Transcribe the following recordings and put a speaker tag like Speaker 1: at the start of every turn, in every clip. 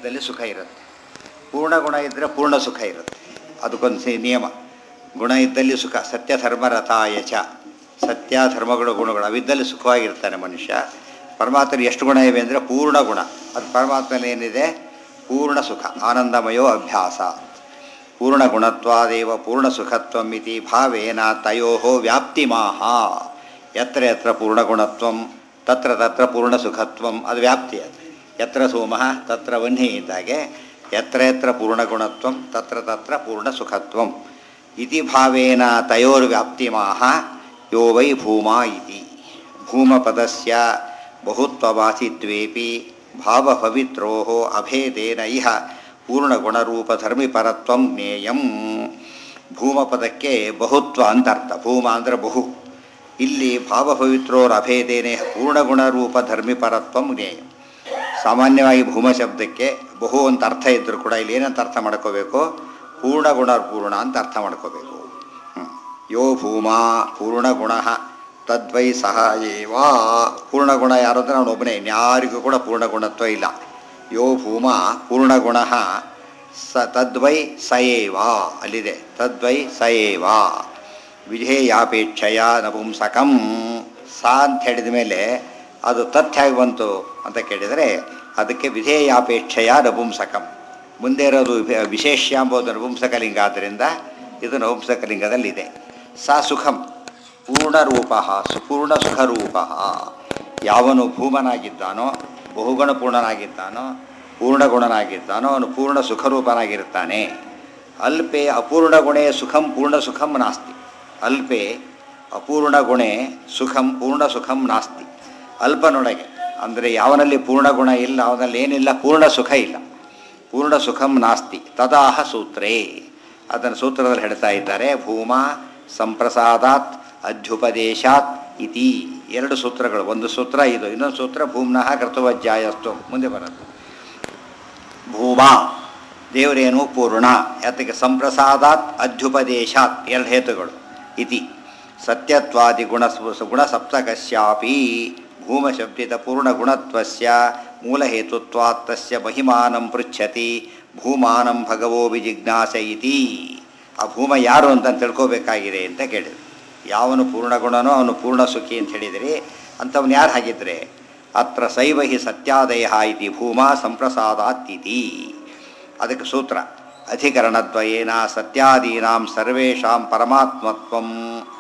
Speaker 1: ಇದ್ದಲ್ಲಿ ಸುಖ ಇರುತ್ತೆ ಪೂರ್ಣ ಗುಣ ಇದ್ದರೆ ಪೂರ್ಣ ಸುಖ ಇರುತ್ತೆ ಅದಕ್ಕೊಂದು ಸಿ- ನಿಯಮ ಗುಣ ಇದ್ದಲ್ಲಿ ಸುಖ ಸತ್ಯ ಧರ್ಮರಥಾಯ ಚ ಸತ್ಯ ಧರ್ಮಗಳು ಗುಣಗಳು ಅವಿದ್ದಲ್ಲಿ ಸುಖವಾಗಿರ್ತಾನೆ ಮನುಷ್ಯ ಪರಮಾತ್ಮನ ಎಷ್ಟು ಗುಣ ಇವೆ ಅಂದರೆ ಪೂರ್ಣ ಗುಣ ಅದು ಪರಮಾತ್ಮನಲ್ಲಿ ಏನಿದೆ ಪೂರ್ಣ ಸುಖ ಆನಂದಮಯೋ ಅಭ್ಯಾಸ ಪೂರ್ಣ ಗುಣತ್ವಾದೇವ ಪೂರ್ಣ ಸುಖತ್ವಂ ಇತಿ ಭಾವೇನ ತಯೋ ವ್ಯಾಪ್ತಿಮಾಹ ಯತ್ರ ಯತ್ರ ಪೂರ್ಣಗುಣತ್ವಂ ತತ್ರ ತತ್ರ ಪೂರ್ಣ ಸುಖತ್ವಂ ಅದು ವ್ಯಾಪ್ತಿ ಅದು ಯತ್ರ ಸೋಮಃ ತತ್ರ ವನ್ಹಿ ಇದ್ದಾಗೆ ಯತ್ರ ಯತ್ರ ಪೂರ್ಣಗುಣತ್ವಂ ತತ್ರ ತತ್ರ ಪೂರ್ಣ ಸುಖತ್ವಂ ಇತಿ ಭಾವೇನ ತಯೋರ್ವ್ಯಾಪ್ತಿಮಾಹ ಯೋ ವೈ ಭೂಮಾ ಇತಿ ಭೂಮಪದಸ್ಯ ಬಹುತ್ವವಾಸಿತ್ವೇಪಿ ಭಾವಪವಿತ್ರೋ ಅಭೇದೇನ ಇಹ ಪೂರ್ಣಗುಣರೂಪಧರ್ಮಿಪರತ್ವಂ ಜ್ಞೇಯಂ ಭೂಮಪದಕ್ಕೆ ಬಹುತ್ವ ಅಂತ ಅರ್ಥ ಭೂಮ ಅಂದರೆ ಬಹು ಇಲ್ಲಿ ಭಾವಪವಿತ್ರೋರ್ ಅಭೇದೇನೆ ಪೂರ್ಣಗುಣರೂಪ ಧರ್ಮಿಪರತ್ವಂ ಜ್ಞೇಯಂ ಸಾಮಾನ್ಯವಾಗಿ ಭೂಮ ಶಬ್ದಕ್ಕೆ ಬಹು ಅಂತ ಅರ್ಥ ಇದ್ದರೂ ಕೂಡ ಇಲ್ಲಿ ಏನಂತ ಅರ್ಥ ಮಾಡ್ಕೋಬೇಕು ಪೂರ್ಣಗುಣ ಪೂರ್ಣ ಅಂತ ಅರ್ಥ ಮಾಡ್ಕೋಬೇಕು ಹ್ಮ್. ಯೋ ಭೂಮಾ ಪೂರ್ಣಗುಣ ತದ್ವೈ ಸಹ ಏವ ಪೂರ್ಣಗುಣ ಯಾರು ಅಂದರೆ ಅವನು ಒಬ್ಬನೇ ಇನ್ಯಾರಿಗೂ ಕೂಡ ಪೂರ್ಣಗುಣತ್ವ ಇಲ್ಲ ಯೋ ಭೂಮಾ ಪೂರ್ಣಗುಣ ಸ ತದ್ವೈ ಸ ಏವ ಅಲ್ಲಿದೆ ತದ್ವೈ ಸ ಏವ ವಿಧೇಯಾಪೇಕ್ಷೆಯ ನಪುಂಸಕಂ ಸಾ ಅಂತ ಹೇಳಿದ ಮೇಲೆ ಅದು ತಥ್ಯ ಹೇಗೆ ಬಂತು ಅಂತ ಕೇಳಿದರೆ ಅದಕ್ಕೆ ವಿಧೇಯಾಪೇಕ್ಷೆಯ ನಪುಂಸಕಂ ಮುಂದೆ ಇರೋದು ವಿ- ವಿಶೇಷ್ಯ ಎಂಬುದು ನಪುಂಸಕಲಿಂಗ ಆದ್ದರಿಂದ ಇದು ನಪುಂಸಕಲಿಂಗದಲ್ಲಿದೆ ಸಾ ಸುಖಂ ಪೂರ್ಣರೂಪ ಸುಪೂರ್ಣ ಸುಖರೂಪ ಯಾವನು ಭೂಮನಾಗಿದ್ದಾನೋ ಬಹುಗುಣ ಪೂರ್ಣನಾಗಿದ್ದಾನೋ ಪೂರ್ಣಗುಣನಾಗಿದ್ದಾನೋ ಅವನು ಪೂರ್ಣ ಸುಖರೂಪನಾಗಿರ್ತಾನೆ ಅಲ್ಪೆ ಅಪೂರ್ಣಗುಣೇ ಸುಖಂ ಪೂರ್ಣ ಸುಖಂ ನಾಸ್ತಿ ಅಲ್ಪೆ ಅಪೂರ್ಣಗುಣೆ ಸುಖಂ ಪೂರ್ಣ ಸುಖಂ ನಾಸ್ತಿ ಅಲ್ಪನೊಳಗೆ ಅಂದರೆ ಯಾವನಲ್ಲಿ ಪೂರ್ಣಗುಣ ಇಲ್ಲ ಅವನಲ್ಲಿ ಏನಿಲ್ಲ ಪೂರ್ಣ ಸುಖ ಇಲ್ಲ ಪೂರ್ಣ ಸುಖಂ ನಾಸ್ತಿ ತದಾಹ ಸೂತ್ರೇ ಅದನ್ನು ಸೂತ್ರದಲ್ಲಿ ಹೇಳ್ತಾ ಇದ್ದಾರೆ ಭೂಮ ಸಂಪ್ರಸಾದಾತ್ ಅಧ್ಯುಪದೇಶಾತ್ ಇತಿ ಎರಡು ಸೂತ್ರಗಳು ಒಂದು ಸೂತ್ರ ಇದು ಇನ್ನೊಂದು ಸೂತ್ರ ಭೂಮ್ನಃ ಕರ್ತವಜ್ಜಾಯಸ್ತು ಮುಂದೆ ಬರೋದು ಭೂಮ ದೇವರೇನು ಪೂರ್ಣ ಯಾತಕ್ಕೆ ಸಂಪ್ರಸಾದಾತ್ ಅಧ್ಯುಪದೇಶಾತ್ ಎರಡು ಹೇತುಗಳು ಇತಿ ಸತ್ಯತ್ವಾದಿ ಗುಣ ಗುಣಸಪ್ತಕಸ್ಯಾಪಿ ಭೂಮಶಬ್ದಿತ ಪೂರ್ಣಗುಣತ್ವಸ್ಯ ಮೂಲಹೇತುತ್ವಾತ್ ತಸ್ಯ ಮಹಿಮಾನಂ ಪೃಚ್ಛತಿ ಭೂಮಾನಂ ಭಗವೋ ವಿಜಿಜ್ಞಾಸ ಇತಿ ಆ ಭೂಮ ಯಾರು ಅಂತ ತಿಳ್ಕೋಬೇಕಾಗಿದೆ ಅಂತ ಕೇಳಿದ್ರು ಯಾವನು ಪೂರ್ಣಗುಣನೋ ಅವನು ಪೂರ್ಣ ಸುಖಿ ಅಂತ ಹೇಳಿದಿರಿ ಅಂಥವನು ಯಾರು ಹಾಗಿದ್ರೆ ಅತ್ರ ಸೈವ ಹಿ ಸತ್ಯಾದಯ ಇತಿ ಭೂಮಾ ಸಂಪ್ರಸಾದಾತ್ಯಿತಿ ಅದಕ್ಕೆ ಸೂತ್ರ ಅಧಿಕರಣದ್ವಯೇನ ಸತ್ಯಾದೀನಾಂ ಸರ್ವೇಷಾಂ ಪರಮಾತ್ಮತ್ವಂ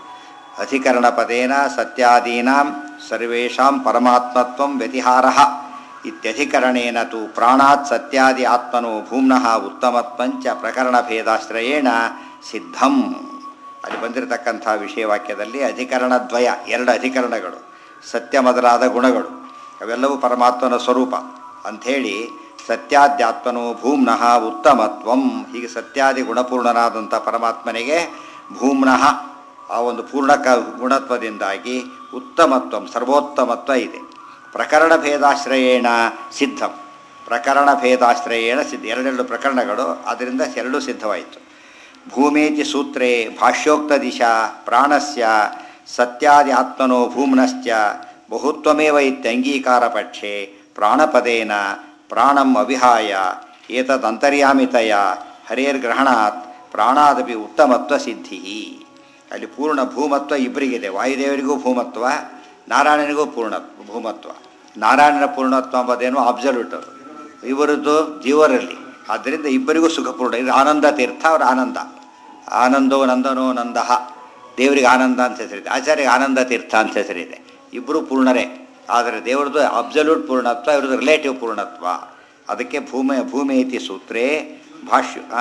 Speaker 1: ಅಧಿಕರಣಪದೇನ ಸತ್ಯಾದೀನಾಂ ಸರ್ವೇಷಾಂ ಪರಮಾತ್ಮತ್ವಂ ವ್ಯತಿಹಾರಃ ಇತ್ಯಧಿಕರಣೇನ ತು ಪ್ರಾಣಾತ್ ಸತ್ಯಾದಿ ಆತ್ಮನೋ ಭೂಮ್ನಃ ಉತ್ತಮತ್ವಂಚ ಪ್ರಕರಣಭೇದಾಶ್ರಯೇಣ ಸಿದ್ಧಂ ಅಲ್ಲಿ ಬಂದಿರತಕ್ಕಂಥ ವಿಷಯವಾಕ್ಯದಲ್ಲಿ ಅಧಿಕರಣದ್ವಯ ಎರಡು ಅಧಿಕರಣಗಳು ಸತ್ಯ ಮೊದಲಾದ ಗುಣಗಳು ಅವೆಲ್ಲವೂ ಪರಮಾತ್ಮನ ಸ್ವರೂಪ ಅಂಥೇಳಿ ಸತ್ಯಾಧ್ಯಾತ್ಮನೋ ಭೂಮ್ನಃ ಉತ್ತಮತ್ವಂ ಹೀಗೆ ಸತ್ಯಾದಿ ಗುಣಪೂರ್ಣನಾದಂಥ ಪರಮಾತ್ಮನಿಗೆ ಭೂಮ್ನಃ ಆ ಒಂದು ಪೂರ್ಣ ಕ ಗುಣತ್ವದಿಂದಾಗಿ ಉತ್ತಮತ್ವಂ ಸರ್ವೋತ್ತಮತ್ವ ಇದೆ ಪ್ರಕರಣ ಭೇದಾಶ್ರಯೇಣ ಸಿದ್ಧಂ ಪ್ರಕರಣ ಭೇದಾಶ್ರಯೇಣ ಸಿದ್ಧ ಎರಡೆರಡು ಪ್ರಕರಣಗಳು ಅದರಿಂದ ಎರಡೂ ಸಿದ್ಧವಾಯಿತು ಭೂಮೇತಿ ಸೂತ್ರೇ ಭಾಷ್ಯೋಕ್ತ ದಿಶಾ ಪ್ರಾಣಸ್ಯ ಸತ್ಯಾದಿ ಆತ್ಮನೋ ಭೂಮ್ನಶ್ಚ ಬಹುತ್ವಮೇವ ಇತ್ಯಂಗೀಕಾರ ಪಕ್ಷೆ ಪ್ರಾಣಪದೇನ ಪ್ರಾಣಂ ಅವಿಹಾಯ ಏತದಂತರ್ಯಾಮಿತಯ ಹರೇರ್ಗ್ರಹಣಾತ್ ಪ್ರಾಣಾದಪಿ ಉತ್ತಮತ್ವ ಸಿದ್ಧಿ ಅಲ್ಲಿ ಪೂರ್ಣ ಭೂಮತ್ವ ಇಬ್ಬರಿಗಿದೆ ವಾಯುದೇವರಿಗೂ ಭೂಮತ್ವ ನಾರಾಯಣನಿಗೂ ಪೂರ್ಣ ಭೂಮತ್ವ ನಾರಾಯಣನ ಪೂರ್ಣತ್ವ ಎಂಬುದೇನು ಅಬ್ಸಲ್ಯೂಟ್ ಇವರದ್ದು ಜೀವರಲ್ಲಿ ಆದ್ದರಿಂದ ಇಬ್ಬರಿಗೂ ಸುಖಪೂರ್ಣ ಇದು ಆನಂದ ತೀರ್ಥ ಅವರ ಆನಂದ ಆನಂದೋ ನಂದನೋ ನಂದಃ ದೇವರಿಗೆ ಆನಂದ ಅಂತ ಹೆಸರಿದೆ ಆಚಾರ್ಯಗೆ ಆನಂದ ತೀರ್ಥ ಅಂತ ಹೆಸರಿದೆ ಇಬ್ಬರು ಪೂರ್ಣರೇ ಆದರೆ ದೇವರದ್ದು ಅಬ್ಸಲ್ಯೂಟ್ ಪೂರ್ಣತ್ವ ಇವ್ರದ್ದು ರಿಲೇಟಿವ್ ಪೂರ್ಣತ್ವ ಅದಕ್ಕೆ ಭೂಮಿ ಭೂಮಿ ಐತಿ ಸೂತ್ರೇ ಭಾಷ್ಯ ಆ?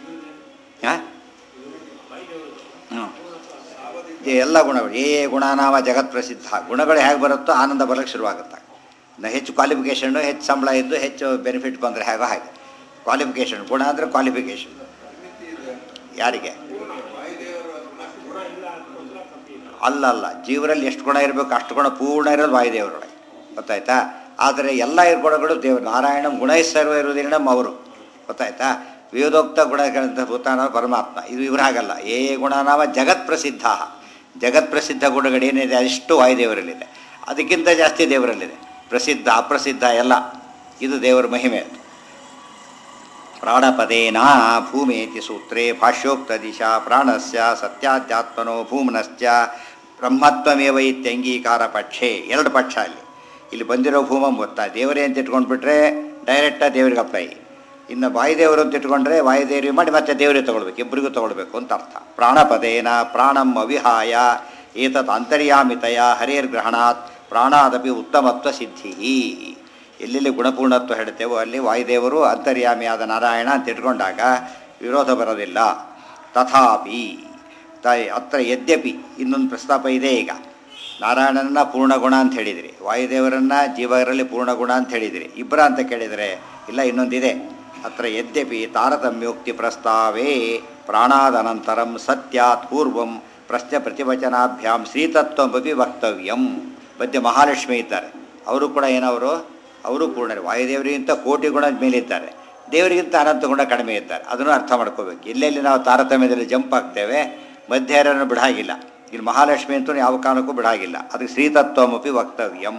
Speaker 1: ಆ? ಹ್ಮ್. ಈ ಎಲ್ಲ ಗುಣಗಳು ಏ ಗುಣನಾಮ ಜಗತ್ ಪ್ರಸಿದ್ಧ ಗುಣಗಳು ಹೇಗೆ ಬರುತ್ತೋ ಆನಂದ ಬರಲಿಕ್ಕೆ ಶುರುವಾಗುತ್ತೆ ನ ಹೆಚ್ಚು ಕ್ವಾಲಿಫಿಕೇಷನ್ನು ಹೆಚ್ಚು ಸಂಬಳ ಇದ್ದು ಹೆಚ್ಚು ಬೆನಿಫಿಟ್ ಬಂದರೆ ಹೇಗೋ ಹಾಗೆ ಕ್ವಾಲಿಫಿಕೇಷನ್ ಗುಣ ಅಂದರೆ ಕ್ವಾಲಿಫಿಕೇಷನ್ ಯಾರಿಗೆ ಅಲ್ಲಲ್ಲ ಜೀವರಲ್ಲಿ ಎಷ್ಟು ಗುಣ ಇರಬೇಕು ಅಷ್ಟು ಗುಣ ಪೂರ್ಣ ಇರೋದು ವಾಯುದೇವರೊಳಗೆ ಗೊತ್ತಾಯ್ತಾ ಆದರೆ ಎಲ್ಲ ಗುಣಗಳು ದೇವರು ನಾರಾಯಣ ಗುಣ ಸರ್ವ ಇರುವುದಿಲ್ಲ ಅವರು ಗೊತ್ತಾಯ್ತಾ ವಿವಿಧೋಕ್ತ ಗುಣಗಳಂತ ಭೂತಾನ ಪರಮಾತ್ಮ ಇದು ಇವ್ರು ಹಾಗಲ್ಲ ಏ ಗುಣನಾಮ ಜಗತ್ ಪ್ರಸಿದ್ಧ ಜಗತ್ ಪ್ರಸಿದ್ಧ ಗುಣಗಳೇನಿದೆ ಅಷ್ಟು ವಾಯುದೇವರಲ್ಲಿದೆ ಅದಕ್ಕಿಂತ ಜಾಸ್ತಿ ದೇವರಲ್ಲಿದೆ ಪ್ರಸಿದ್ಧ ಅಪ್ರಸಿದ್ಧ ಎಲ್ಲ ಇದು ದೇವರ ಮಹಿಮೆ ಅದು ಪ್ರಾಣಪದೇನ ಭೂಮೇತಿ ಸೂತ್ರೇ ಭಾಷ್ಯೋಕ್ತ ದಿಶಾ ಪ್ರಾಣಸ್ಯ ಸತ್ಯಾಧ್ಯಾತ್ಮನೋ ಭೂಮ್ನಶ್ಚ ಬ್ರಹ್ಮತ್ವಮೇವ ಇತ್ಯಂಗೀಕಾರ ಪಕ್ಷೇ ಎರಡು ಪಕ್ಷ ಅಲ್ಲಿ ಇಲ್ಲಿ ಬಂದಿರೋ ಭೂಮ ಗೊತ್ತಾ ದೇವರೇ ಅಂತ ಇಟ್ಕೊಂಡ್ಬಿಟ್ರೆ ಡೈರೆಕ್ಟಾಗಿ ದೇವರಿಗೆ ಅಪ್ಲೈ ಇನ್ನು ವಾಯುದೇವರು ಅಂತ ಇಟ್ಕೊಂಡ್ರೆ ವಾಯುದೇವರಿಗೆ ಮಾಡಿ ಮತ್ತೆ ದೇವರಿಗೆ ತಗೊಳ್ಬೇಕು ಇಬ್ಬರಿಗೂ ತಗೊಳ್ಬೇಕು ಅಂತ ಅರ್ಥ ಪ್ರಾಣಪದೇನ ಪ್ರಾಣಂ ಅವಿಹಾಯ ಏತತ್ ಅಂತರ್ಯಾಮಿತಯ ಹರಿರ್ಗ್ರಹಣಾತ್ ಪ್ರಾಣಾದಪಿ ಉತ್ತಮತ್ವ ಸಿದ್ಧಿ ಎಲ್ಲೆಲ್ಲಿ ಗುಣಪೂರ್ಣತ್ವ ಹೇಳ್ತೇವೋ ಅಲ್ಲಿ ವಾಯುದೇವರು ಅಂತರ್ಯಾಮಿಯಾದ ನಾರಾಯಣ ಅಂತ ಇಟ್ಕೊಂಡಾಗ ವಿರೋಧ ಬರೋದಿಲ್ಲ ತಥಾಪಿ ತ ಅತ್ರ ಯದ್ಯಪಿ ಇನ್ನೊಂದು ಪ್ರಸ್ತಾಪ ಇದೆ ಈಗ ನಾರಾಯಣನ ಪೂರ್ಣಗುಣ ಅಂತ ಹೇಳಿದಿರಿ ವಾಯುದೇವರನ್ನ ಜೀವರಲ್ಲಿ ಪೂರ್ಣಗುಣ ಅಂತ ಹೇಳಿದಿರಿ ಇಬ್ಬರ ಅಂತ ಕೇಳಿದರೆ ಇಲ್ಲ ಇನ್ನೊಂದಿದೆ ಅತ್ರ ಯದ್ಯಪಿ ತಾರತಮ್ಯೋಕ್ತಿ ಪ್ರಸ್ತಾವೇ ಪ್ರಾಣಾದನಂತರಂ ಸತ್ಯಾತ್ ಪೂರ್ವಂ ಪ್ರಶ್ನೆ ಪ್ರತಿವಚನಾಭ್ಯಾಂ ಶ್ರೀತತ್ವಮಪಿ ವಕ್ತವ್ಯಂ ಮಧ್ಯೆ ಮಹಾಲಕ್ಷ್ಮಿ ಇದ್ದಾರೆ ಅವರು ಕೂಡ ಏನವರು ಅವರು ಪೂರ್ಣರು ವಾಯುದೇವರಿಗಿಂತ ಕೋಟಿ ಗುಣ ಮೇಲಿದ್ದಾರೆ ದೇವರಿಗಿಂತ ಅನಂತ ಗುಣ ಕಡಿಮೆ ಇದ್ದಾರೆ ಅದನ್ನು ಅರ್ಥ ಮಾಡ್ಕೋಬೇಕು ಎಲ್ಲೆಲ್ಲಿ ನಾವು ತಾರತಮ್ಯದಲ್ಲಿ ಜಂಪ್ ಆಗ್ತೇವೆ ಮಧ್ಯರನ್ನು ಬಿಡಾಗಿಲ್ಲ ಇಲ್ಲಿ ಮಹಾಲಕ್ಷ್ಮಿ ಅಂತೂ ಯಾವ ಕಾರಣಕ್ಕೂ ಬಿಡಾಗಿಲ್ಲ ಅದಕ್ಕೆ ಶ್ರೀತತ್ವಮಪಿ ವಕ್ತವ್ಯಂ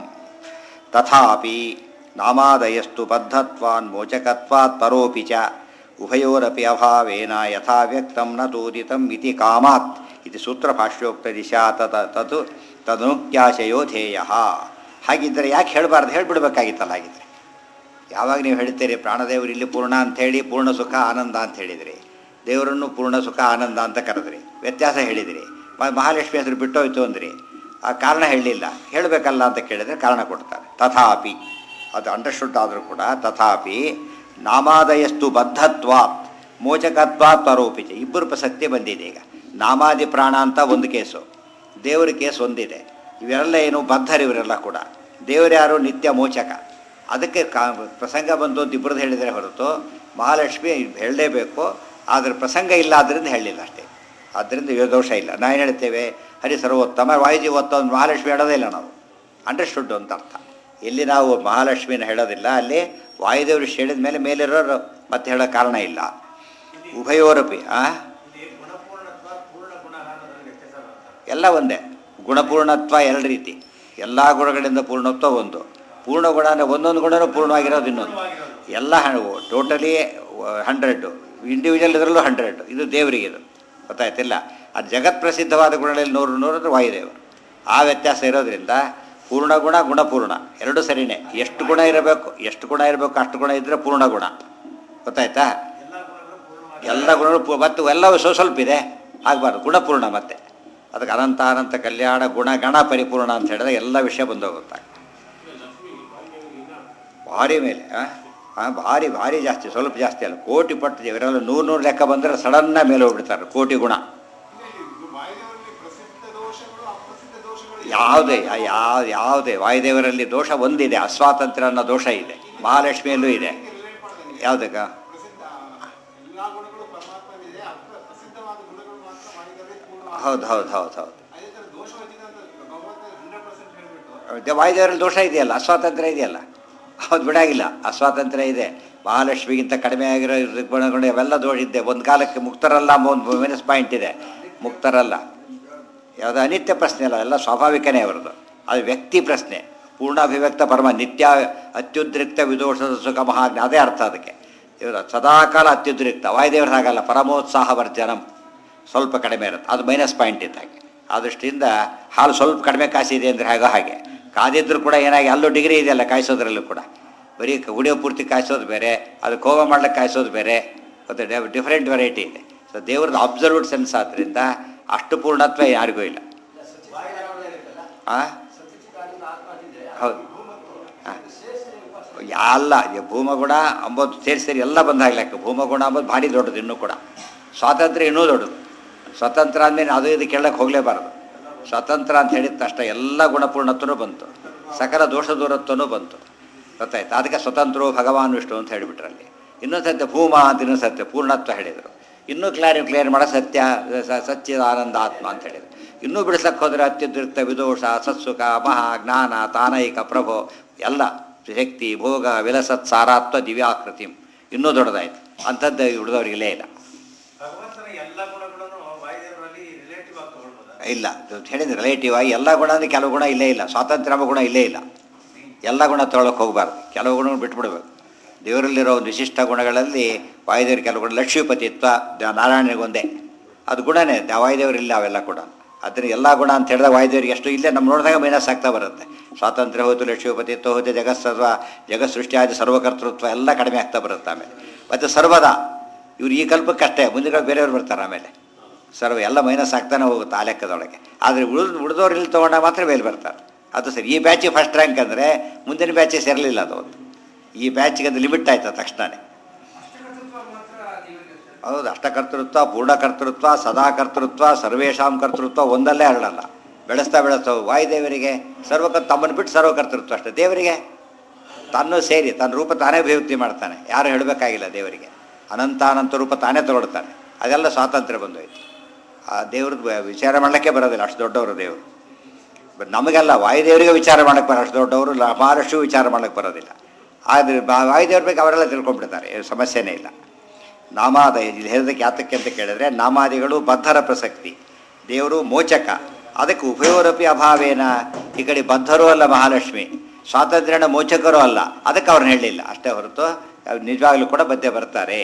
Speaker 1: ತಥಾಪಿ ನಾಮಾದಯಸ್ತು ಬದ್ಧತ್ವಾನ್ ಮೋಚಕತ್ವಾತ್ ಪರೋಪಿ ಚ ಉಭಯೋರಪಿ ಅಭಾವೇನ ಯಥಾ ವ್ಯಕ್ತಂ ನ ತೋದಿತಂ ಇತಿ ಕಾಮಾತ್ ಇದು ಸೂತ್ರಭಾಷ್ಯೋಕ್ತ ದಿಶಾ ತತ ತತ್ ತದನುಕ್ತ್ಯಾಶಯೋ ಧ್ಯೇಯ ಹಾಗಿದ್ದರೆ ಯಾಕೆ ಹೇಳಬಾರ್ದು ಹೇಳಿಬಿಡ್ಬೇಕಾಗಿತ್ತಲ್ಲ ಹಾಗಿದ್ರೆ ಯಾವಾಗ ನೀವು ಹೇಳ್ತೀರಿ ಪ್ರಾಣದೇವರು ಇಲ್ಲಿ ಪೂರ್ಣ ಅಂಥೇಳಿ ಪೂರ್ಣ ಸುಖ ಆನಂದ ಅಂತ ಹೇಳಿದಿರಿ ದೇವರನ್ನು ಪೂರ್ಣ ಸುಖ ಆನಂದ ಅಂತ ಕರೆದ್ರಿ ವ್ಯತ್ಯಾಸ ಹೇಳಿದಿರಿ ಮ- ಮಹಾಲಕ್ಷ್ಮಿ ಹೆಸರು ಬಿಟ್ಟೋಯ್ತು ಅಂದ್ರಿ ಆ ಕಾರಣ ಹೇಳಲಿಲ್ಲ ಹೇಳಬೇಕಲ್ಲ ಅಂತ ಕೇಳಿದರೆ ಕಾರಣ ಕೊಡ್ತಾರೆ ತಥಾಪಿ ಅದು ಅಂಡರ್ಸ್ಟುಡ್ ಆದರೂ ಕೂಡ ತಥಾಪಿ ನಾಮಾದಯಸ್ತು ಬದ್ಧತ್ವಾತ್ ಮೋಚಕತ್ವಾತ್ ಆರೋಪಿತ ಇಬ್ಬರು ಪ್ರಸಕ್ತಿ ಬಂದಿದೆ ಈಗ ನಾಮಾದಿ ಪ್ರಾಣ ಅಂತ ಒಂದು ಕೇಸು ದೇವರ ಕೇಸ್ ಒಂದಿದೆ ಇವೆಲ್ಲ ಏನು ಬದ್ಧರು ಇವರೆಲ್ಲ ಕೂಡ ದೇವರು ಯಾರು ನಿತ್ಯ ಮೋಚಕ ಅದಕ್ಕೆ ಕಾ ಪ್ರಸಂಗ ಬಂದು ಅಂತ ಇಬ್ಬರದ್ದು ಹೇಳಿದರೆ ಹೊರತು ಮಹಾಲಕ್ಷ್ಮಿ ಹೇಳಲೇಬೇಕು ಆದರೆ ಪ್ರಸಂಗ ಇಲ್ಲ ಆದ್ದರಿಂದ ಹೇಳಲಿಲ್ಲ ಅಷ್ಟೇ ಆದ್ದರಿಂದ ಇವ ದೋಷ ಇಲ್ಲ ನಾವು ಏನು ಹೇಳ್ತೇವೆ ಹರಿ ಸರ್ವೋತ್ತಮ ವಾಯುಜೀವೋತ್ತಮ ಅಂತ ಮಹಾಲಕ್ಷ್ಮಿ ಹೇಳೋದೇ ಇಲ್ಲ ನಾವು ಅಂಡರ್ಸ್ಟುಡ್ ಅಂತ ಅರ್ಥ ಎಲ್ಲಿ ನಾವು ಮಹಾಲಕ್ಷ್ಮಿನ ಹೇಳೋದಿಲ್ಲ ಅಲ್ಲಿ ವಾಯುದೇವರು ಹೇಳಿದ ಮೇಲೆ ಮೇಲಿರೋರು ಮತ್ತೆ ಹೇಳೋ ಕಾರಣ ಇಲ್ಲ ಉಭಯೋರಪಿ ಆ ಎಲ್ಲ ಒಂದೇ ಗುಣಪೂರ್ಣತ್ವ ಎರಡು ರೀತಿ ಎಲ್ಲ ಗುಣಗಳಿಂದ ಪೂರ್ಣತ್ವ ಒಂದು ಪೂರ್ಣ ಗುಣ ಅಂದರೆ ಒಂದೊಂದು ಗುಣನೂ ಪೂರ್ಣವಾಗಿರೋದು ಇನ್ನೊಂದು ಎಲ್ಲ ಟೋಟಲಿ ಹಂಡ್ರೆಡ್ಡು ಇಂಡಿವಿಜುವಲ್ ಇದರಲ್ಲೂ ಹಂಡ್ರೆಡ್ ಇದು ದೇವರಿಗೆ ಇದು ಗೊತ್ತಾಯ್ತಿಲ್ಲ ಅದು ಜಗತ್ ಪ್ರಸಿದ್ಧವಾದ ಗುಣಗಳಲ್ಲಿ ನೂರು ನೂರು ಅಂದರೆ ವಾಯುದೇವರು ಆ ವ್ಯತ್ಯಾಸ ಇರೋದ್ರಿಂದ ಪೂರ್ಣ ಗುಣ ಗುಣಪೂರ್ಣ ಎರಡು ಸರಿನೇ ಎಷ್ಟು ಗುಣ ಇರಬೇಕು ಎಷ್ಟು ಗುಣ ಇರಬೇಕು ಅಷ್ಟು ಗುಣ ಇದ್ದರೆ ಪೂರ್ಣ ಗುಣ ಗೊತ್ತಾಯ್ತಾ ಎಲ್ಲ ಗುಣಗಳು ಪೂ- ಮತ್ತು ಎಲ್ಲವೂ ಸ್ವಲ್ಪ ಸ್ವಲ್ಪ ಇದೆ ಆಗಬಾರ್ದು ಗುಣಪೂರ್ಣ ಮತ್ತೆ ಅದಕ್ಕೆ ಅನಂತ ಅನಂತ ಕಲ್ಯಾಣ ಗುಣ ಗಣ ಪರಿಪೂರ್ಣ ಅಂತ ಹೇಳಿದ್ರೆ ಎಲ್ಲ ವಿಷಯ ಬಂದೋಗುತ್ತೆ ಭಾರಿ ಮೇಲೆ ಆ? ಆ, ಭಾರಿ ಭಾರಿ ಜಾಸ್ತಿ ಸ್ವಲ್ಪ ಜಾಸ್ತಿ ಅಲ್ಲ ಕೋಟಿ ಪಟ್ಟು ಇವರೆಲ್ಲ ನೂರು ನೂರು ಲೆಕ್ಕ ಬಂದರೆ ಸಡನ್ನ ಮೇಲೆ ಹೋಗ್ಬಿಡ್ತಾರೆ ಕೋಟಿ ಗುಣ
Speaker 2: ವಾಯುದೇವರಲ್ಲಿ ಪ್ರಸಿದ್ಧ ದೋಷಗಳು ಅಪ್ರಸಿದ್ಧ ದೋಷಗಳು
Speaker 1: ಯಾವುದೇ ಯಾವ ಯಾವುದೇ ವಾಯುದೇವರಲ್ಲಿ ದೋಷ ಒಂದಿದೆ ಅಸ್ವಾತಂತ್ರ್ಯ ಅನ್ನೋ ದೋಷ ಇದೆ ಮಹಾಲಕ್ಷ್ಮಿಯಲ್ಲೂ ಇದೆ
Speaker 2: ರಿಲೇಟ್ ಮಾಡ್ತಾನೆ
Speaker 1: ಯಾವುದಕ್ಕ
Speaker 2: ಪ್ರಸಿದ್ಧ ಎಲ್ಲಾ ಗುಣಗಳು ಪರಮಾತ್ಮನಿದೆ ಅಪ್ರ ಪ್ರಸಿದ್ಧವಾದ ಗುಣಗಳು ಮಾತ್ರ ವಾಯುದೇವರಿಗೆ ಪೂರ್ಣ
Speaker 1: ಹೌದು ಹೌದು ಹೌದು ಹೌದು
Speaker 2: ಅದೇ ಥರ ದೋಷ ಹೊಂದಿದೆ ಅಂತ ಭಗವಂತ ಹಂಡ್ರೆಡ್ ಪರ್ಸೆಂಟ್ ಹೇಳ್ಬಿಟ್ಟು
Speaker 1: ವಾಯುದೇವರಲ್ಲಿ ದೋಷ ಇದೆಯಲ್ಲ ಅಸ್ವಾತಂತ್ರ್ಯ ಇದೆಯಲ್ಲ ಹೌದು ಬಿಡಾಗಿಲ್ಲ ಅಸ್ವಾತಂತ್ರ್ಯ ಇದೆ ಮಹಾಲಕ್ಷ್ಮಿಗಿಂತ ಕಡಿಮೆ ಆಗಿರೋ ಗುಣಗಳು ಅವೆಲ್ಲ ದೋಷ ಇದೆ ಒಂದು ಕಾಲಕ್ಕೆ ಮುಕ್ತರಲ್ಲ ಎಂಬ ಒಂದು ಮೈನಸ್ ಪಾಯಿಂಟ್ ಇದೆ ಮುಕ್ತರಲ್ಲ ಯಾವುದೋ ಅನಿತ್ಯ ಪ್ರಶ್ನೆ ಅಲ್ಲ ಎಲ್ಲ ಸ್ವಾಭಾವಿಕನೇ ಅವರದು ಅದು ವ್ಯಕ್ತಿ ಪ್ರಶ್ನೆ ಪೂರ್ಣಾಭಿವ್ಯಕ್ತ ಪರಮ ನಿತ್ಯ ಅತ್ಯುದ್ರಿಕ್ತ ವಿದೋಷದ ಸುಖ ಮಹಾಜ್ಞ ಅದೇ ಅರ್ಥ ಅದಕ್ಕೆ ಇವರು ಸದಾಕಾಲ ಅತ್ಯುದ್ರಿಕ್ತ ವಾಯುದೇವರು ಹಾಗಲ್ಲ ಪರಮೋತ್ಸಾಹ ವರ್ಜನಂ ಸ್ವಲ್ಪ ಕಡಿಮೆ ಇರುತ್ತೆ ಅದು ಮೈನಸ್ ಪಾಯಿಂಟ್ ಇದ್ದಾಗೆ ಆ ದೃಷ್ಟಿಯಿಂದ ಹಾಲು ಸ್ವಲ್ಪ ಕಡಿಮೆ ಕಾಸಿದೆ ಅಂದರೆ ಹಾಗೋ ಹಾಗೆ ಕಾದಿದ್ರು ಕೂಡ ಏನಾಗಿ ಅಲ್ಲೂ ಡಿಗ್ರಿ ಇದೆಯಲ್ಲ ಕಾಯಿಸೋದ್ರಲ್ಲೂ ಕೂಡ ಬರೀ ಕ- ಉಡಿಯೋ ಪೂರ್ತಿ ಕಾಯಿಸೋದು ಬೇರೆ ಅದು ಕೋವ ಮಾಡ್ಲಿಕ್ಕೆ ಕಾಯಿಸೋದು ಬೇರೆ ಮತ್ತು ಡಿಫ್ರೆಂಟ್ ವೆರೈಟಿ ಇದೆ ಸೊ ದೇವ್ರದ್ದು ಅಬ್ಸರ್ವ್ಡ್ ಸೆನ್ಸ್ ಆದ್ದರಿಂದ ಅಷ್ಟು ಪೂರ್ಣತ್ವ ಯಾರಿಗೂ ಇಲ್ಲ ಆ ಹೌದು ಆ. ಎಲ್ಲ ಈ ಭೂಮಗುಣ ಅಂಬೋದು ಸೇರಿ ಸೇರಿ ಎಲ್ಲ ಬಂದಾಗ್ಲಕ್ಕ ಭೂಮಗುಣ ಅಂಬೋದು ಭಾರಿ ದೊಡ್ಡದು ಇನ್ನೂ ಕೂಡ ಸ್ವಾತಂತ್ರ್ಯ ಇನ್ನೂ ದೊಡ್ಡದು ಸ್ವತಂತ್ರ ಅಂದಮೇಲೆ ಅದು ಇದು ಕೇಳಕ್ಕೆ ಹೋಗಲೇಬಾರದು ಸ್ವತಂತ್ರ ಅಂತ ಹೇಳಿದ ತಕ್ಷಣ ಎಲ್ಲ ಗುಣಪೂರ್ಣತ್ವನೂ ಬಂತು ಸಕಲ ದೋಷ ದೂರತ್ವನೂ ಬಂತು ಗೊತ್ತಾಯ್ತು ಅದಕ್ಕೆ ಸ್ವತಂತ್ರೋ ಭಗವಾನ್ ವಿಷ್ಣು ಅಂತ ಹೇಳಿಬಿಟ್ರಲ್ಲಿ ಇನ್ನೊಂದು ಸತ್ಯ ಭೂಮ ಅಂತ ಇನ್ನೊಂದು ಸತ್ಯ ಪೂರ್ಣತ್ವ ಹೇಳಿದರು ಇನ್ನೂ ಕ್ಲಿಯರ್ ಕ್ಲಿಯರ್ ಮಾಡೋ ಸತ್ಯ ಸ- ಸಚ್ಚಿದ ಆನಂದ ಆತ್ಮ ಅಂತ ಹೇಳಿದರು ಇನ್ನೂ ಬಿಡಿಸಕ್ಕೆ ಹೋದರೆ ಅತ್ಯುದ್ರಿಕ್ತ ವಿದೋಷ ಸತ್ಸುಖ ಮಹಾ ಜ್ಞಾನ ತಾನೈಕ ಪ್ರಭೋ ಎಲ್ಲ ಶಕ್ತಿ ಭೋಗ ವಿಲಸತ್ ಸಾರಾತ್ವ ದಿವ್ಯಾಕೃತಿ ಇನ್ನೂ ದೊಡ್ಡದಾಯ್ತು ಅಂಥದ್ದು ಉಳಿದವ್ರಿಗಿಲ್ಲೇ ಇಲ್ಲ
Speaker 2: ಭಗವಂತನ ಎಲ್ಲ ಗುಣಗಳನ್ನು ವಾಯುದೇವರಲ್ಲಿ ರಿಲೇಟಿವ್ ಆಗಿ ತಗೊಳ್ಬೋದಾ
Speaker 1: ಇಲ್ಲ ಹೇಳಿದ್ರೆ ರಿಲೇಟಿವ್ ಆಗಿ ಎಲ್ಲ ಗುಣ ಅಂದರೆ ಕೆಲವು ಗುಣ ಇಲ್ಲೇ ಇಲ್ಲ ಸ್ವಾತಂತ್ರ್ಯ ಎಂಬ ಗುಣ ಇಲ್ಲೇ ಇಲ್ಲ ಎಲ್ಲ ಗುಣ ತೊಗೊಳಕ್ಕೆ ಹೋಗಬಾರ್ದು ಕೆಲವು ಗುಣಗಳು ಬಿಟ್ಬಿಡ್ಬೇಕು ದೇವರಲ್ಲಿರೋ ಒಂದು ವಿಶಿಷ್ಟ ಗುಣಗಳಲ್ಲಿ ವಾಯುದೇವರ ಕೆಲವು ಗುಣ ಲಕ್ಷ್ಮೀಪತಿತ್ವ ದ- ನಾರಾಯಣನಿಗೊಂದೇ ಅದು ಗುಣನೇ ದ- ವಾಯುದೇವರಿಲ್ಲ ಅವೆಲ್ಲ ಕೂಡ ಅದನ್ನ ಎಲ್ಲ ಗುಣ ಅಂತ ಹೇಳಿದಾಗ ವಾಯುದೇವರಿಗೆ ಎಷ್ಟು ಇಲ್ಲೇ ನಮ್ಮ ನೋಡಿದಾಗ ಮೈನಸ್ ಆಗ್ತಾ ಬರುತ್ತೆ ಸ್ವಾತಂತ್ರ್ಯ ಹೋಯ್ತು ಲಕ್ಷ್ಮೀಪತಿತ್ವ ಹೋಯ್ತು ಜಗತ್ಸರ್ವ ಜಗತ್ ಸೃಷ್ಟಿಯಾದ ಸರ್ವಕರ್ತೃತ್ವ ಎಲ್ಲ ಕಡಿಮೆ ಆಗ್ತಾ ಬರುತ್ತೆ ಆಮೇಲೆ ಮತ್ತು ಸರ್ವದ ಇವ್ರು ಈ ಕಲ್ಪಕ್ಕೆ ಅಷ್ಟೇ ಮುಂದೆ ಬೇರೆಯವ್ರು ಬರ್ತಾರೆ ಆಮೇಲೆ ಸರ್ವ ಎಲ್ಲ ಮೈನಸ್ ಆಗ್ತಾನೆ ಹೋಗುತ್ತೆ ಆ ಲೆಕ್ಕದೊಳಗೆ ಆದರೆ ಉಳಿದು ಉಳಿದವ್ರು ಇಲ್ಲಿ ತೊಗೊಂಡಾಗ ಮಾತ್ರ ಮೇಲೆ ಬರ್ತಾರೆ ಅದು ಸರಿ ಈ ಬ್ಯಾಚಿಗೆ ಫಸ್ಟ್ ರ್ಯಾಂಕ್ ಅಂದರೆ ಮುಂದಿನ ಬ್ಯಾಚಿಗೆ ಸೇರಲಿಲ್ಲ ಅದು ಒಂದು ಈ ಬ್ಯಾಚಿಗೆ ಅದು ಲಿಮಿಟ್ ಆಯ್ತು ತಕ್ಷಣವೇ ಹೌದು ಅಷ್ಟಕರ್ತೃತ್ವ ಪೂರ್ಣಕರ್ತೃತ್ವ ಸದಾಕರ್ತೃತ್ವ ಸರ್ವೇಶಾಂ ಕರ್ತೃತ್ವ ಒಂದಲ್ಲೇ ಹರಡಲ್ಲ ಬೆಳೆಸ್ತಾ ಬೆಳೆಸ್ತಾ ಹೋಗು. ವಾಯುದೇವರಿಗೆ ಸರ್ವಕ ತಮ್ಮನ್ನು ಬಿಟ್ಟು ಸರ್ವಕರ್ತೃತ್ವ ಅಷ್ಟೇ ದೇವರಿಗೆ ತನ್ನೂ ಸೇರಿ ತನ್ನ ರೂಪ ತಾನೇ ಅಭಿವ್ಯಕ್ತಿ ಮಾಡ್ತಾನೆ ಯಾರು ಹೇಳಬೇಕಾಗಿಲ್ಲ ದೇವರಿಗೆ ಅನಂತ ಅನಂತ ರೂಪ ತಾನೇ ತಗೊಳ್ತಾನೆ ಅದೆಲ್ಲ ಸ್ವಾತಂತ್ರ್ಯ ಬಂದೋಯ್ತು ಆ ದೇವ್ರದ್ದು ವಿಚಾರ ಮಾಡಲಿಕ್ಕೆ ಬರೋದಿಲ್ಲ ಅಷ್ಟು ದೊಡ್ಡವರು ದೇವರು ಬಟ್ ನಮಗೆಲ್ಲ ವಾಯುದೇವರಿಗೆ ವಿಚಾರ ಮಾಡಕ್ಕೆ ಬರೋ ಅಷ್ಟು ದೊಡ್ಡವರು ಲ- ಮಹಾರಾಷ್ಟ್ರ ವಿಚಾರ ಮಾಡಕ್ಕೆ ಬರೋದಿಲ್ಲ ಆದರೆ ಬಾ- ವಾಯುದೇವ್ರ ಬಗ್ಗೆ ಅವರೆಲ್ಲ ತಿಳ್ಕೊಂಡ್ಬಿಡ್ತಾರೆ ಏನು ಸಮಸ್ಯೆನೇ ಇಲ್ಲ ನಾಮಾದಯ ಇಲ್ಲಿ ಹೇಳೋದಕ್ಕೆ ಯಾತಕ್ಕೆ ಅಂತ ಕೇಳಿದ್ರೆ ನಾಮಾದಿಗಳು ಬದ್ಧರ ಪ್ರಸಕ್ತಿ ದೇವರು ಮೋಚಕ ಅದಕ್ಕೆ ಉಭಯೋರಪಿ ಅಭಾವೇನ ಈ ಕಡೆ ಬದ್ಧರೂ ಅಲ್ಲ ಮಹಾಲಕ್ಷ್ಮಿ ಸ್ವಾತಂತ್ರ್ಯನ ಮೋಚಕರೂ ಅಲ್ಲ ಅದಕ್ಕೆ ಅವ್ರನ್ನ ಹೇಳಲಿಲ್ಲ ಅಷ್ಟೇ ಹೊರತು ಅವ್ರು ನಿಜವಾಗ್ಲೂ ಕೂಡ ಮಧ್ಯೆ ಬರ್ತಾರೆ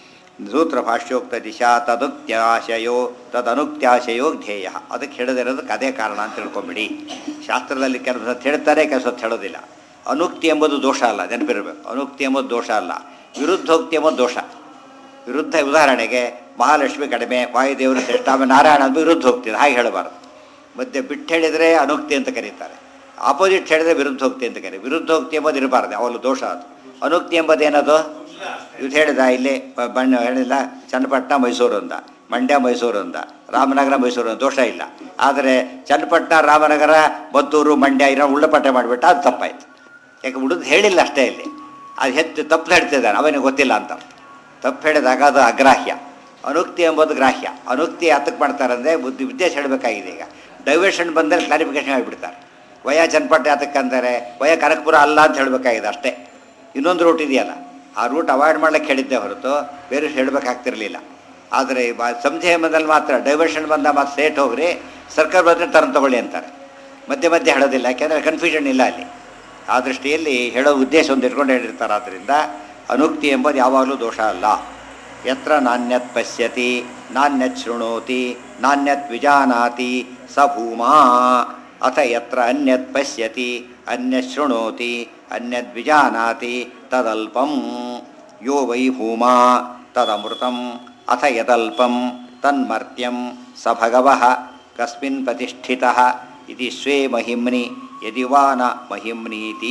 Speaker 1: ಸೂತ್ರ ಭಾಷ್ಯೋಕ್ತ ದಿಶಾ ತದುಕ್ತ್ಯಾಶಯೋ ತದನುಕ್ತ್ಯಾಶಯೋ ಧ್ಯೇಯ ಅದಕ್ಕೆ ಹೇಳದಿರೋದಕ್ಕೆ ಅದೇ ಕಾರಣ ಅಂತ ತಿಳ್ಕೊಂಬಿಡಿ ಶಾಸ್ತ್ರದಲ್ಲಿ ಕೆಲವು ಹೊತ್ತು ಹೇಳ್ತಾರೆ ಕೆಲವು ಹೊತ್ತು ಹೇಳೋದಿಲ್ಲ ಅನುಕ್ತಿ ಎಂಬುದು ದೋಷ ಅಲ್ಲ ನೆನಪಿರಬೇಕು ಅನುಕ್ತಿ ಎಂಬುದು ದೋಷ ಅಲ್ಲ ವಿರುದ್ಧೋಕ್ತಿ ಎಂಬುದು ದೋಷ ವಿರುದ್ಧ ಉದಾಹರಣೆಗೆ ಮಹಾಲಕ್ಷ್ಮಿ ಕಡಿಮೆ ವಾಯುದೇವರು ಶ್ರೇಷ್ಠ ಆಮೇಲೆ ನಾರಾಯಣ ಅಂತ ವಿರುದ್ಧ ಹೋಗ್ತಿದೆ ಹಾಗೆ ಹೇಳಬಾರ್ದು ಮಧ್ಯೆ ಬಿಟ್ಟು ಹೇಳಿದರೆ ಅನುಕ್ತಿ ಅಂತ ಕರೀತಾರೆ ಆಪೋಸಿಟ್ ಹೇಳಿದ್ರೆ ವಿರುದ್ಧೋಕ್ತಿ ಅಂತ ಕರೀತಾರೆ ವಿರುದ್ಧೋಕ್ತಿ ಎಂಬುದು ಇರಬಾರ್ದು ಅವಳು ದೋಷ ಅದು ಅನುಕ್ತಿ ಎಂಬುದೇನದು ಇದು ಹೇಳಿದ ಇಲ್ಲಿ ಬ- ಬಣ್ಣ ಹೇಳಿಲ್ಲ ಚನ್ನಪಟ್ಟಣ ಮೈಸೂರು ಅಂತ ಮಂಡ್ಯ ಮೈಸೂರು ಅಂತ ರಾಮನಗರ ಮೈಸೂರು ಅಂತ ದೋಷ ಇಲ್ಲ ಆದರೆ ಚನ್ನಪಟ್ಟಣ ರಾಮನಗರ ಮದ್ದೂರು ಮಂಡ್ಯ ಇರೋ ಉಳ್ಳಪಟ್ಟೆ ಮಾಡಿಬಿಟ್ಟು ಅದು ತಪ್ಪಾಯ್ತು ಯಾಕೆ ಉಳಿದು ಹೇಳಿಲ್ಲ ಅಷ್ಟೇ ಇಲ್ಲಿ ಅದು ಹೆಚ್ಚು ತಪ್ಪು ಹೇಳ್ತಿದ್ದಾನೆ ಅವನಿಗೆ ಗೊತ್ತಿಲ್ಲ ಅಂತ ತಪ್ಪು ಹೇಳಿದಾಗ ಅದು ಅಗ್ರಾಹ್ಯ ಅನುಕ್ತಿ ಎಂಬುದು ಗ್ರಾಹ್ಯ ಅನುಕ್ತಿ ಹತ್ತಕ್ಕೆ ಮಾಡ್ತಾರೆ ಅಂದರೆ ಬುದ್ಧಿ ಉದ್ದೇಶ ಹೇಳಬೇಕಾಗಿದೆ ಈಗ ಡೈವರ್ಷನ್ ಬಂದರೆ ಕ್ಲಾರಿಫಿಕೇಶನ್ ಆಗಿಬಿಡ್ತಾರೆ ವಯ ಚನ್ನಪಟ್ಟೆ ಹತ್ತಕ್ಕೆ ಅಂತಾರೆ ವಯ ಕನಕಪುರ ಅಲ್ಲ ಅಂತ ಹೇಳಬೇಕಾಗಿದೆ ಅಷ್ಟೇ ಇನ್ನೊಂದು ರೂಟ್ ಇದೆಯಲ್ಲ ಆ ರೂಟ್ ಅವಾಯ್ಡ್ ಮಾಡ್ಲಿಕ್ಕೆ ಹೇಳಿದ್ದೆ ಹೊರತು ಬೇರೆ ಹೇಳಬೇಕಾಗ್ತಿರ್ಲಿಲ್ಲ ಆದರೆ ಬ- ಸಂಧ್ಯಮದಲ್ಲಿ ಮಾತ್ರ ಡೈವರ್ಷನ್ ಬಂದ ಮಾತ್ರ ಸ್ಟ್ರೇಟ್ ಹೋಗ್ರಿ ಸರ್ಕಾರ ಬಂದರೆ ತರನ್ ತಗೊಳ್ಳಿ ಅಂತಾರೆ ಮಧ್ಯೆ ಮಧ್ಯೆ ಹೇಳೋದಿಲ್ಲ ಯಾಕೆಂದರೆ ಕನ್ಫ್ಯೂಷನ್ ಇಲ್ಲ ಅಲ್ಲಿ ಆ ದೃಷ್ಟಿಯಲ್ಲಿ ಹೇಳೋ ಉದ್ದೇಶ ಒಂದು ಇಟ್ಕೊಂಡು ಹೇಳಿರ್ತಾರೆ ಆದ್ದರಿಂದ ಅನುಕ್ತಿ ಎಂಬುದು ಯಾವಾಗಲೂ ದೋಷ ಅಲ್ಲ ಯತ್ರ ನಾಣ್ಯತ್ ಪಶ್ಯತಿ ನಾಣ್ಯತ್ ಶೃಣೋತಿ ನಾಣ್ಯತ್ ವಿಜಾನಾತಿ ಸ ಭೂಮಾ ಅಥ ಯತ್ರ ಅನ್ಯತ್ ಪಶ್ಯತಿ ಅನ್ಯತ್ ಶೃಣೋತಿ ಅನ್ಯದ್ ವಿಜಾನಾತಿ ತದಲ್ಪಂ ಯೋ ವೈ ಭೂಮಾ ತದಮೃತಂ ಅಥ ಯದಲ್ಪಂ ತನ್ಮರ್ತ್ಯಂ ಸ ಭಗವಃ ಕಸ್ಮಿನ್ ಪ್ರತಿಷ್ಠಿತಃ ಇತಿ ಸ್ವೇ ಮಹಿಮ್ನಿ ಯದಿ ವಾ ನ ಮಹಿಮ್ನೀತಿ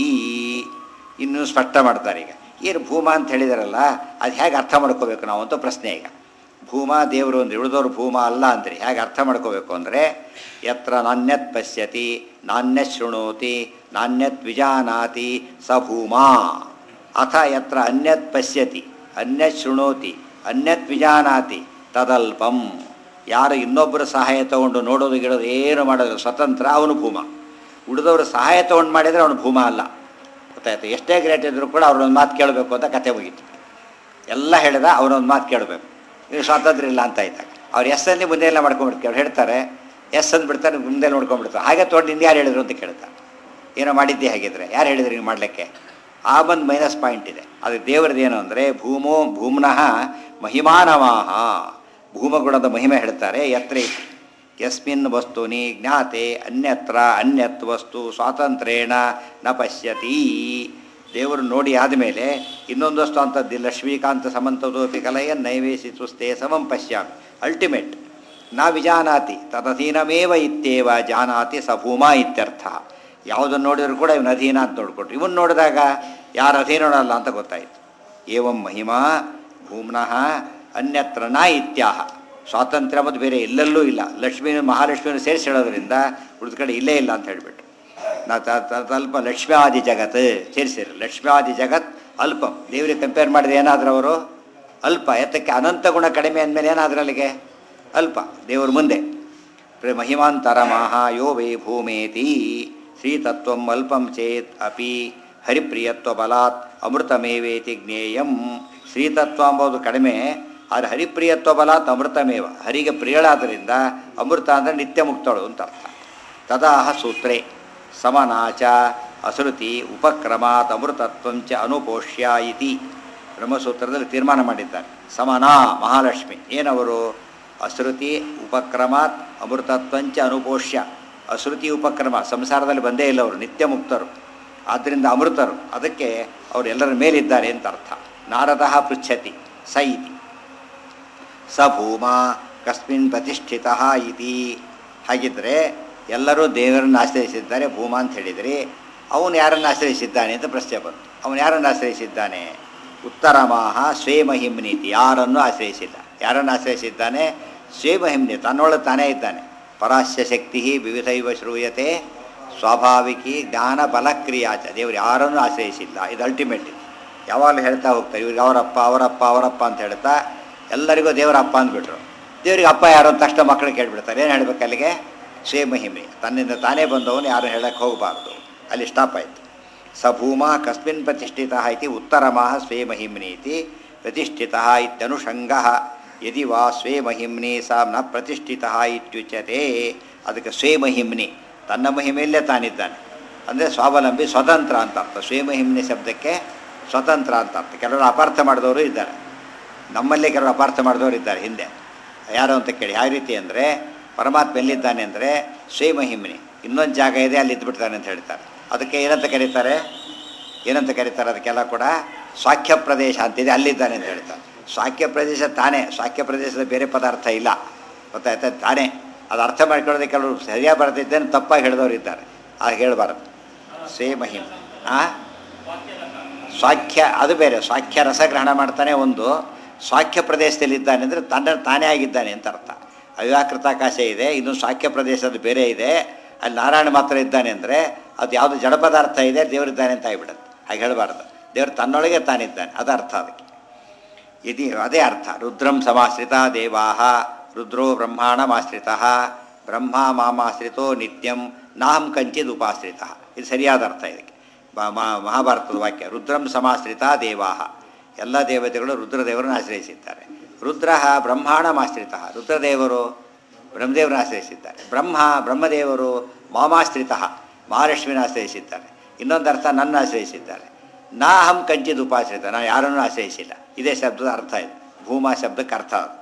Speaker 1: ಇನ್ನೂ ಸ್ಪಷ್ಟ ಮಾಡ್ತಾರೆ ಈಗ ಏನು ಭೂಮಾ ಅಂತ ಹೇಳಿದಾರಲ್ಲ ಅದು ಹೇಗೆ ಅರ್ಥ ಮಾಡ್ಕೋಬೇಕು ನಾವು ಅಂತ ಪ್ರಶ್ನೆ ಈಗ ಭೂಮಾ ದೇವರು ಅಂದ್ರೆ ಉಳಿದವರು ಭೂಮಾ ಅಲ್ಲ ಅಂದರೆ ಹೇಗೆ ಅರ್ಥ ಮಾಡ್ಕೋಬೇಕು ಅಂದರೆ ಯತ್ರ ನಾಣ್ಯತ್ ಪಶ್ಯತಿ ನಾಣ್ಯತ್ ಶೃಣೋತಿ ನಾಣ್ಯತ್ ವಿಜಾನಾತಿ ಸ ಭೂಮಾ ಅಥ ಯತ್ರ ಅನ್ಯತ್ ಪಶ್ಯತಿ ಅನ್ಯತ್ ಶೃಣೋತಿ ಅನ್ಯತ್ ವಿಜಾನಾತಿ ತದಲ್ಪಂ ಯಾರು ಇನ್ನೊಬ್ಬರ ಸಹಾಯ ತಗೊಂಡು ನೋಡೋದು ಗಿಡೋದು ಏನು ಮಾಡೋದು ಸ್ವತಂತ್ರ ಅವನು ಭೂಮ ಉಳಿದವ್ರ ಸಹಾಯ ತಗೊಂಡು ಮಾಡಿದರೆ ಅವನು ಭೂಮ ಅಲ್ಲ ಗೊತ್ತಾಯ್ತು ಎಷ್ಟೇ ಗ್ರೇಟ್ ಇದ್ದರೂ ಕೂಡ ಅವ್ರನ್ನೊಂದು ಮಾತು ಕೇಳಬೇಕು ಅಂತ ಕತೆ ಮುಗೀತು ಎಲ್ಲ ಹೇಳಿದ ಅವನೊಂದು ಮಾತು ಕೇಳಬೇಕು ಇದು ಸ್ವಾತಂತ್ರ್ಯ ಇಲ್ಲ ಅಂತ ಇದ್ದಾಗ ಅವ್ರು ಎಸ್ ಅಂದು ಮುಂದೆ ಎಲ್ಲ ಮಾಡ್ಕೊಂಡ್ಬಿಡ್ತಾರೆ ಹೇಳ್ತಾರೆ ಎಸ್ ಅಂದ್ಬಿಡ್ತಾರೆ ಮುಂದೆ ನೋಡ್ಕೊಂಡ್ಬಿಡ್ತಾರೆ ಹಾಗೆ ತೊಗೊಂಡು ಹಿಂದೆ ಯಾರು ಹೇಳಿದ್ರು ಅಂತ ಕೇಳ್ತಾರೆ ಏನೋ ಮಾಡಿದ್ದೆ ಹಾಗಿದ್ರೆ ಯಾರು ಹೇಳಿದ್ರು ಹಿಂಗೆ ಮಾಡಲಿಕ್ಕೆ ಆ ಒಂದು ಮೈನಸ್ ಪಾಯಿಂಟ್ ಇದೆ ಅದು ದೇವರದೇನು ಅಂದರೆ ಭೂಮೋ ಭೂಮ್ನಃ ಮಹಿಮಾನವಾಹ ಭೂಮಗುಣದ ಮಹಿಮೆ ಹೇಳ್ತಾರೆ ಯತ್ರ ಯಸ್ಮಿನ್ ವಸ್ತುನಿ ಜ್ಞಾತೆ ಅನ್ಯತ್ರ ಅನ್ಯತ್ ವಸ್ತು ಸ್ವಾತಂತ್ರ್ಯೇಣ ನ ಪಶ್ಯತಿ ದೇವರು ನೋಡಿ ಆದಮೇಲೆ ಇನ್ನೊಂದು ವಸ್ತು ಅಂಥದ್ದಿಲ್ಲ ಶ್ರೀಕಾಂತ ಸಮಂತದೋಪಿ ಕಲೆಯ ನೈವೇಶಿಸುಸ್ತೆ ಸಮಂ ಪಶ್ಯಾಮಿ ಅಲ್ಟಿಮೇಟ್ ನ ವಿಜಾನಾತಿ ತದಧೀನಮೇವ ಇತ್ಯೇವ ಜಾನಾತಿ ಸ ಭೂಮಾ ಇತ್ಯರ್ಥ ಯಾವುದನ್ನು ನೋಡಿದ್ರು ಕೂಡ ಇವನು ಅಧೀನ ಅಂತ ನೋಡ್ಕೊಟ್ರು ಇವನು ನೋಡಿದಾಗ ಯಾರು ಅಧೀನನಲ್ಲ ಅಂತ ಗೊತ್ತಾಯಿತು ಏವಂ ಮಹಿಮಾ ಭೂಮ್ನಃ ಅನ್ಯತ್ರ ನ ಇತ್ಯಾಹ ಸ್ವಾತಂತ್ರ್ಯ ಮತ್ತು ಬೇರೆ ಎಲ್ಲೆಲ್ಲೂ ಇಲ್ಲ ಲಕ್ಷ್ಮೀನ ಮಹಾಲಕ್ಷ್ಮಿಯನ್ನು ಸೇರಿಸಿ ಹೇಳೋದ್ರಿಂದ ಉಳಿದ ಕಡೆ ಇಲ್ಲೇ ಇಲ್ಲ ಅಂತ ಹೇಳಿಬಿಟ್ಟು ನಾ ತ ತ- ತಲ್ಪ ಲಕ್ಷ್ಮ್ಯಾದಿ ಜಗತ್ ಸೇರಿಸಿರಿ ಲಕ್ಷ್ಮ್ಯಾದಿ ಜಗತ್ ಅಲ್ಪಂ ದೇವರಿಗೆ ಕಂಪೇರ್ ಮಾಡಿದ್ರೆ ಏನಾದ್ರು ಅವರು ಅಲ್ಪ ಎತ್ತಕ್ಕೆ ಅನಂತ ಗುಣ ಕಡಿಮೆ ಅಂದಮೇಲೆ ಏನಾದ್ರು ಅಲ್ಲಿಗೆ ಅಲ್ಪ ದೇವರ ಮುಂದೆ ಪ್ರ- ಮಹಿಮಾಂತರಮಾಹ ಯೋ ವೈ ಭೂಮೇತಿ ಶ್ರೀತತ್ವಂ ಅಲ್ಪಂ ಚೇತ್ ಅಪಿ ಹರಿಪ್ರಿಯತ್ವ ಬಲಾತ್ ಅಮೃತಮೇವೇತಿ ಜ್ಞೇಯಂ ಶ್ರೀತತ್ವ ಎಂಬುದು ಕಡಿಮೆ ಆದರೆ ಹರಿಪ್ರಿಯತ್ವ ಬಲಾತ್ ಅಮೃತಮೇವ ಹರಿಗೆ ಪ್ರಿಯಳಾದ್ದರಿಂದ ಅಮೃತ ಅಂದರೆ ನಿತ್ಯ ಮುಕ್ತಳು ಅಂತ ಅರ್ಥ ತದಾಹ ಸೂತ್ರೇ ಸಮನಾಚ ಅಸೃತಿ ಉಪಕ್ರಮಾತ್ ಅಮೃತತ್ವಂಚ ಅನುಪೋಷ್ಯ ಇತಿ ಬ್ರಹ್ಮಸೂತ್ರದಲ್ಲಿ ತೀರ್ಮಾನ ಮಾಡಿದ್ದಾರೆ ಸಮನಾ ಮಹಾಲಕ್ಷ್ಮಿ ಏನವರು ಅಸೃತಿ ಉಪಕ್ರಮಾತ್ ಅಮೃತತ್ವಂಚ ಅನುಪೋಷ್ಯ ಅಸೃತಿ ಉಪಕ್ರಮ ಸಂಸಾರದಲ್ಲಿ ಬಂದೇ ಇಲ್ಲ ಅವರು ನಿತ್ಯ ಮುಕ್ತರು ಆದ್ದರಿಂದ ಅಮೃತರು ಅದಕ್ಕೆ ಅವರು ಎಲ್ಲರ ಮೇಲಿದ್ದಾರೆ ಅಂತ ಅರ್ಥ ನಾರದಃ ಪೃಚ್ಛತಿ ಸ ಇತಿ ಸ ಭೂಮ ಕಸ್ಮಿನ್ ಪ್ರತಿಷ್ಠಿತ ಇತಿ ಹಾಗಿದ್ದರೆ ಎಲ್ಲರೂ ದೇವರನ್ನು ಆಶ್ರಯಿಸಿದ್ದಾರೆ ಭೂಮ ಅಂತ ಹೇಳಿದ್ರಿ ಅವನು ಯಾರನ್ನು ಆಶ್ರಯಿಸಿದ್ದಾನೆ ಅಂತ ಪ್ರಶ್ನೆ ಬಂತು ಅವನು ಯಾರನ್ನು ಆಶ್ರಯಿಸಿದ್ದಾನೆ ಉತ್ತರಮಾಹ ಸ್ವೇಮಹಿಮ್ನೀತಿ ಯಾರನ್ನು ಆಶ್ರಯಿಸಿಲ್ಲ ಯಾರನ್ನು ಆಶ್ರಯಿಸಿದ್ದಾನೆ ಸ್ವೇಮಹಿಮ್ನಿ ತನ್ನೊಳಗೆ ತಾನೇ ಇದ್ದಾನೆ ಪರಾಸ್ಯ ಶಕ್ತಿ ವಿವಿಧೈವ ಶ್ರೂಯತೆ ಸ್ವಾಭಾವಿಕಿ ಜ್ಞಾನ ಬಲಕ್ರಿಯಾಚ ದೇವರು ಯಾರನ್ನು ಆಶ್ರಯಿಸಿಲ್ಲ ಇದು ಅಲ್ಟಿಮೇಟ್ ಯಾವಾಗಲೂ ಹೇಳ್ತಾ ಹೋಗ್ತಾರೆ ಇವ್ರಿಗೆ ಅವರಪ್ಪ ಅವರಪ್ಪ ಅವರಪ್ಪ ಅಂತ ಹೇಳ್ತಾ ಎಲ್ಲರಿಗೂ ದೇವರ ಅಪ್ಪ ಅಂದ್ಬಿಟ್ರು ದೇವರಿಗೆ ಅಪ್ಪ ಯಾರು ಅಂತ ತಕ್ಷಣ ಮಕ್ಕಳು ಕೇಳ್ಬಿಡ್ತಾರೆ ಏನು ಹೇಳ್ಬೇಕು ಅಲ್ಲಿಗೆ ಶ್ವೇಮಹಿಮಿ ತನ್ನಿಂದ ತಾನೇ ಬಂದವನು ಯಾರು ಹೇಳಕ್ಕೆ ಹೋಗಬಾರ್ದು ಅಲ್ಲಿ ಸ್ಟಾಪ್ ಆಯಿತು ಸ ಭೂಮಾ ಕಸ್ಮಿನ್ ಪ್ರತಿಷ್ಠಿತ ಇತಿ ಉತ್ತರಮಃ ಸ್ವೇಮಹಿಮ್ನಿ ಇತಿ ಪ್ರತಿಷ್ಠಿತ ಇತ್ಯನುಷಂಗ ಯದಿ ವಾ ಸ್ವೇಮಹಿಮ್ನಿ ಸಾ ನ ಪ್ರತಿಷ್ಠಿತ ಇತ್ಯುಚ್ಯತೆ ಅದಕ್ಕೆ ಸ್ವೇಮಹಿಮ್ನಿ ತನ್ನ ಮಹಿಮೆಯಲ್ಲೇ ತಾನಿದ್ದಾನೆ ಅಂದರೆ ಸ್ವಾವಲಂಬಿ ಸ್ವತಂತ್ರ ಅಂತ ಅರ್ಥ ಸ್ವೇಮಹಿಮ್ನಿ ಶಬ್ದಕ್ಕೆ ಸ್ವತಂತ್ರ ಅಂತ ಅರ್ಥ ಕೆಲವರು ಅಪಾರ್ಥ ಮಾಡಿದವರು ಇದ್ದಾರೆ ನಮ್ಮಲ್ಲೇ ಕೆಲವರು ಅಪಾರ್ಥ ಮಾಡಿದವರು ಇದ್ದಾರೆ ಹಿಂದೆ ಯಾರು ಅಂತ ಕೇಳಿ ಯಾವ ರೀತಿ ಅಂದರೆ ಪರಮಾತ್ಮ ಎಲ್ಲಿದ್ದಾನೆ ಅಂದರೆ ಶ್ರೀಮಹಿಮ್ನಿ ಇನ್ನೊಂದು ಜಾಗ ಇದೆ ಅಲ್ಲಿ ಇದ್ಬಿಡ್ತಾನೆ ಅಂತ ಹೇಳ್ತಾರೆ ಅದಕ್ಕೆ ಏನಂತ ಕರೀತಾರೆ ಏನಂತ ಕರೀತಾರೆ ಅದಕ್ಕೆಲ್ಲ ಕೂಡ ಸ್ವಾಖ್ಯ ಪ್ರದೇಶ ಅಂತಿದೆ ಅಲ್ಲಿದ್ದಾನೆ ಅಂತ ಹೇಳ್ತಾರೆ ಸ್ವಾಖ್ಯ ಪ್ರದೇಶ ತಾನೇ ಸ್ವಾಖ್ಯ ಪ್ರದೇಶದ ಬೇರೆ ಪದಾರ್ಥ ಇಲ್ಲ ಗೊತ್ತಾಯ್ತಾ ತಾನೇ ಅದು ಅರ್ಥ ಮಾಡ್ಕೊಳ್ಳೋದಕ್ಕೆ ಕೆಲವರು ಸರಿಯಾಗಿ ಬರ್ತಿದ್ದೇನೆ ತಪ್ಪಾಗಿ ಹೇಳಿದವರು ಇದ್ದಾರೆ ಆಗ ಹೇಳಬಾರ್ದು ಸ್ವೇ ಮಹಿಮ್ ಆ ಸ್ವಾಖ್ಯ ಅದು ಬೇರೆ ಸ್ವಾಖ್ಯ ರಸಗ್ರಹಣ ಮಾಡ್ತಾನೆ ಒಂದು ಸ್ವಾಖ್ಯ ಪ್ರದೇಶದಲ್ಲಿ ಇದ್ದಾನೆ ಅಂದರೆ ತನ್ನ ತಾನೇ ಆಗಿದ್ದಾನೆ ಅಂತ ಅರ್ಥ ಅವ್ಯಾಕೃತಾಕಾಶ ಇದೆ ಇನ್ನು ಸ್ವಾಖ್ಯ ಪ್ರದೇಶದ ಬೇರೆ ಇದೆ ಅಲ್ಲಿ ನಾರಾಯಣ ಮಾತ್ರ ಇದ್ದಾನೆ ಅಂದರೆ ಅದು ಯಾವುದು ಜಡ ಪದಾರ್ಥ ಇದೆ ದೇವರಿದ್ದಾನೆ ಅಂತ ಆಗಿಬಿಡುತ್ತೆ ಹಾಗೆ ಹೇಳಬಾರ್ದು ದೇವರು ತನ್ನೊಳಗೆ ತಾನಿದ್ದಾನೆ ಅದು ಅರ್ಥ ಅದಕ್ಕೆ ಇದು ಅದೇ ಅರ್ಥ ರುದ್ರಂ ಸಮಾಶ್ರಿತ ದೇವಾ ರುದ್ರೋ ಬ್ರಹ್ಮಾಣಮಾಶ್ರಿತ ಬ್ರಹ್ಮ ಮಾಮಾಶ್ರಿತೋ ನಿತ್ಯಂ ನಾಹಂ ಕಂಚಿದ್ ಉಪಾಶ್ರಿತ ಇದು ಸರಿಯಾದ ಅರ್ಥ ಇದಕ್ಕೆ ಮ- ಮ- ಮಹಾಭಾರತದ ವಾಕ್ಯ ರುದ್ರಂ ಸಮಾಶ್ರಿತ ದೇವಾ ಎಲ್ಲ ದೇವತೆಗಳು ರುದ್ರದೇವರನ್ನು ಆಶ್ರಯಿಸಿದ್ದಾರೆ ರುದ್ರ ಬ್ರಹ್ಮಾಣಮಾಶ್ರಿತ ರುದ್ರದೇವರು ಬ್ರಹ್ಮದೇವರನ್ನು ಆಶ್ರಯಿಸಿದ್ದಾರೆ ಬ್ರಹ್ಮ ಬ್ರಹ್ಮದೇವರು ಮಾಮಾಶ್ರಿತ ಮಹಾಲಕ್ಷ್ಮಿನ ಆಶ್ರಯಿಸಿದ್ದಾರೆ ಇನ್ನೊಂದು ಅರ್ಥ ನನ್ನ ಆಶ್ರಯಿಸಿದ್ದಾರೆ ನಾ ಅಹಂ ಕಂಚಿದ್ ಉಪಾಶ್ರಿತ ನಾನು ಯಾರನ್ನೂ ಆಶ್ರಯಿಸಿಲ್ಲ ಇದೇ ಶಬ್ದದ ಅರ್ಥ ಇದೆ ಭೂಮಾ ಶಬ್ದಕ್ಕೆ ಅರ್ಥ ಅದು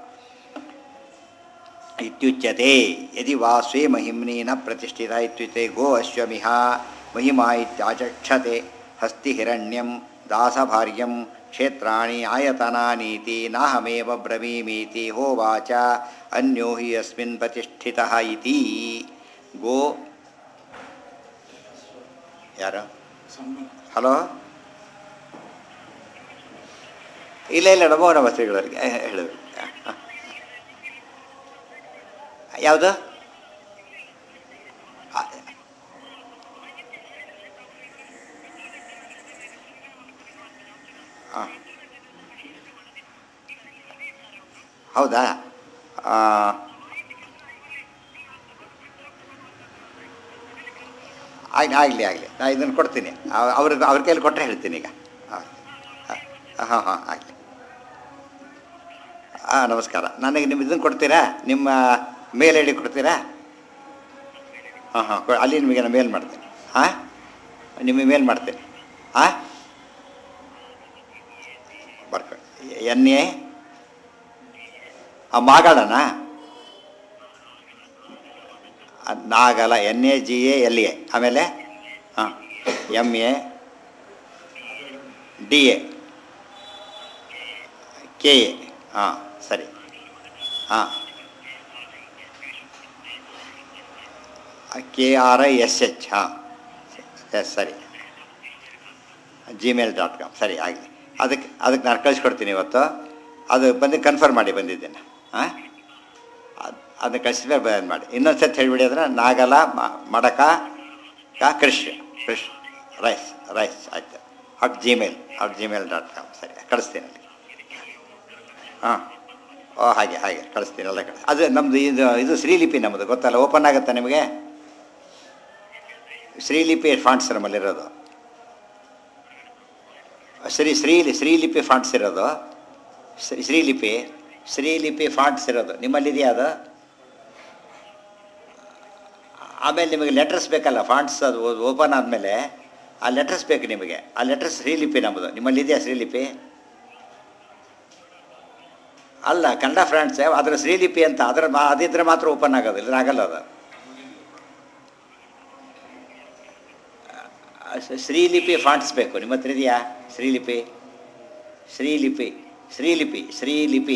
Speaker 1: ಇತ್ಯುಚ್ಯತೆ ಯದಿ ವಾ ಸ್ವೇ ಮಹಿಮ್ನಿ ನ ಪ್ರತಿಷ್ಠಿತ ಇತ್ಯುಚ್ಯತೆ ಗೋ ಅಶ್ವಮಿಹ ಮಹಿಮಾ ಇತ್ಯಾಚಕ್ಷತೆ ಹಸ್ತಿ ಹಿರಣ್ಯಂ ದಾಸಭಾರ್ಯಂ ಕ್ಷೇತ್ರಾಣಿ ಆಯತನಾನೀತಿ ನಾಹಮೇವ ಬ್ರವೀಮೀತಿ ಹೋವಾಚ ಅನ್ಯೋ ಹಿ ಅಸ್ಮಿನ್ ಪ್ರತಿಷ್ಠಿತ ಇತಿ ಗೋ ಯಾರು ಹಲೋ ಇಲ್ಲ ಇಲ್ಲ ನಮೋ ನಮಸ್ತೆಗಳವರಿಗೆ ಹೇಳಬೇಕು ಯಾವುದು ಆ, ಆ. ಹೌದಾ ಆ, ಆಗಿ ಆಗಲಿ ಆಗಲಿ ನಾನು ಇದನ್ನು ಕೊಡ್ತೀನಿ ಅವ್- ಅವ್ರಿಗೆ ಅವ್ರ ಕೈಲಿ ಕೊಟ್ಟರೆ ಹೇಳ್ತೀನಿ ಈಗ ಹಾಂ ಹಾಂ ಹಾಂ ಆಗಲಿ ಹಾಂ ನಮಸ್ಕಾರ ನನಗೆ ನಿಮ್ಮ ಇದನ್ನು ಕೊಡ್ತೀರಾ ನಿಮ್ಮ ಮೇಲ್ ಐ ಡಿ ಕೊಡ್ತೀರಾ ಹಾಂ ಹಾಂ ಅಲ್ಲಿ ನಿಮಗೆ ನಾನು ಮೇಲ್ ಮಾಡ್ತೀನಿ ಹಾಂ ನಿಮಗೆ ಮೇಲ್ ಮಾಡ್ತೀನಿ ಹಾಂ ಬರ್ಕೊಳ್ಳಿ ಎನ್ ಎ ಆ ಮಾಗಳನ ನಾಗಲ N A G A L A ಆಮೇಲೆ ಹಾಂ M A D A K A ಹಾಂ ಸರಿ ಹಾಂ K R I S H ಹಾಂ ಎಸ್ ಸರಿ ಜಿಮೇಲ್ ಡಾಟ್ ಕಾಮ್ ಸರಿ ಆಗಲಿ ಅದಕ್ಕೆ ಅದಕ್ಕೆ ನಾನು ಕಳಿಸ್ಕೊಡ್ತೀನಿ ಇವತ್ತು ಅದು ಬಂದು ಕನ್ಫರ್ಮ್ ಮಾಡಿ ಬಂದಿದ್ದೇನೆ ಹಾಂ ಅದು ಅದನ್ನ ಕಳಿಸಿದ್ರೆ ಬಂದು ಮಾಡಿ ಇನ್ನೊಂದು ಸತಿ ಹೇಳಿಬಿಡಿ ಅಂದ್ರೆ ನಾಗಲ ಮ- ಮಡಕ ಕ ಕೃಷ್ ಕೃಷ್ ರೈಸ್ ರೈಸ್ ಆಯ್ತು at Gmail at Gmail dot com ಸರಿ ಕಳಿಸ್ತೀನಿ ಅಲ್ಲಿ ಹಾಂ ಓ ಹಾಗೆ ಹಾಗೆ ಕಳಿಸ್ತೀನಿ ಎಲ್ಲ ಕಳಿಸ್ ಅದು ನಮ್ಮದು ಇದು ಇದು ಶ್ರೀಲಿಪಿ ನಮ್ಮದು ಗೊತ್ತಲ್ಲ ಓಪನ್ ಆಗುತ್ತಾ ನಿಮಗೆ ಶ್ರೀಲಿಪಿ ಫಾಂಟ್ಸ್ ನಮ್ಮಲ್ಲಿರೋದು ಶ್ರೀ ಶ್ರೀ ಶ್ರೀಲಿಪಿ ಫಾಂಟ್ಸ್ ಇರೋದು ಶ್ರೀ ಶ್ರೀಲಿಪಿ ಶ್ರೀಲಿಪಿ ಫಾಂಟ್ಸ್ ಇರೋದು ನಿಮ್ಮಲ್ಲಿದೆಯಾ ಅದು ಆಮೇಲೆ ನಿಮಗೆ ಲೆಟರ್ಸ್ ಬೇಕಲ್ಲ ಫಾಂಟ್ಸ್ ಅದು ಓಪನ್ ಆದಮೇಲೆ ಆ ಲೆಟರ್ಸ್ ಬೇಕು ನಿಮಗೆ ಆ ಲೆಟರ್ಸ್ ಶ್ರೀಲಿಪಿ ನಮ್ಮದು ನಿಮ್ಮಲ್ಲಿ ಇದೆಯಾ ಶ್ರೀಲಿಪಿ ಅಲ್ಲ ಕನ್ನಡ ಫ್ರೆಂಡ್ಸ್ ಅದರ ಶ್ರೀಲಿಪಿ ಅಂತ ಅದರ ಮಾ- ಅದಿದ್ರೆ ಮಾತ್ರ ಓಪನ್ ಆಗೋದು ಇಲ್ಲದ್ರೆ ಆಗಲ್ಲ ಅದು ಆ, ಶ- ಶ್ರೀಲಿಪಿ ಫಾಂಟ್ಸ್ ಬೇಕು ನಿಮ್ಮ ಹತ್ರ ಇದೆಯಾ ಶ್ರೀಲಿಪಿ ಶ್ರೀಲಿಪಿ ಶ್ರೀಲಿಪಿ ಶ್ರೀಲಿಪಿ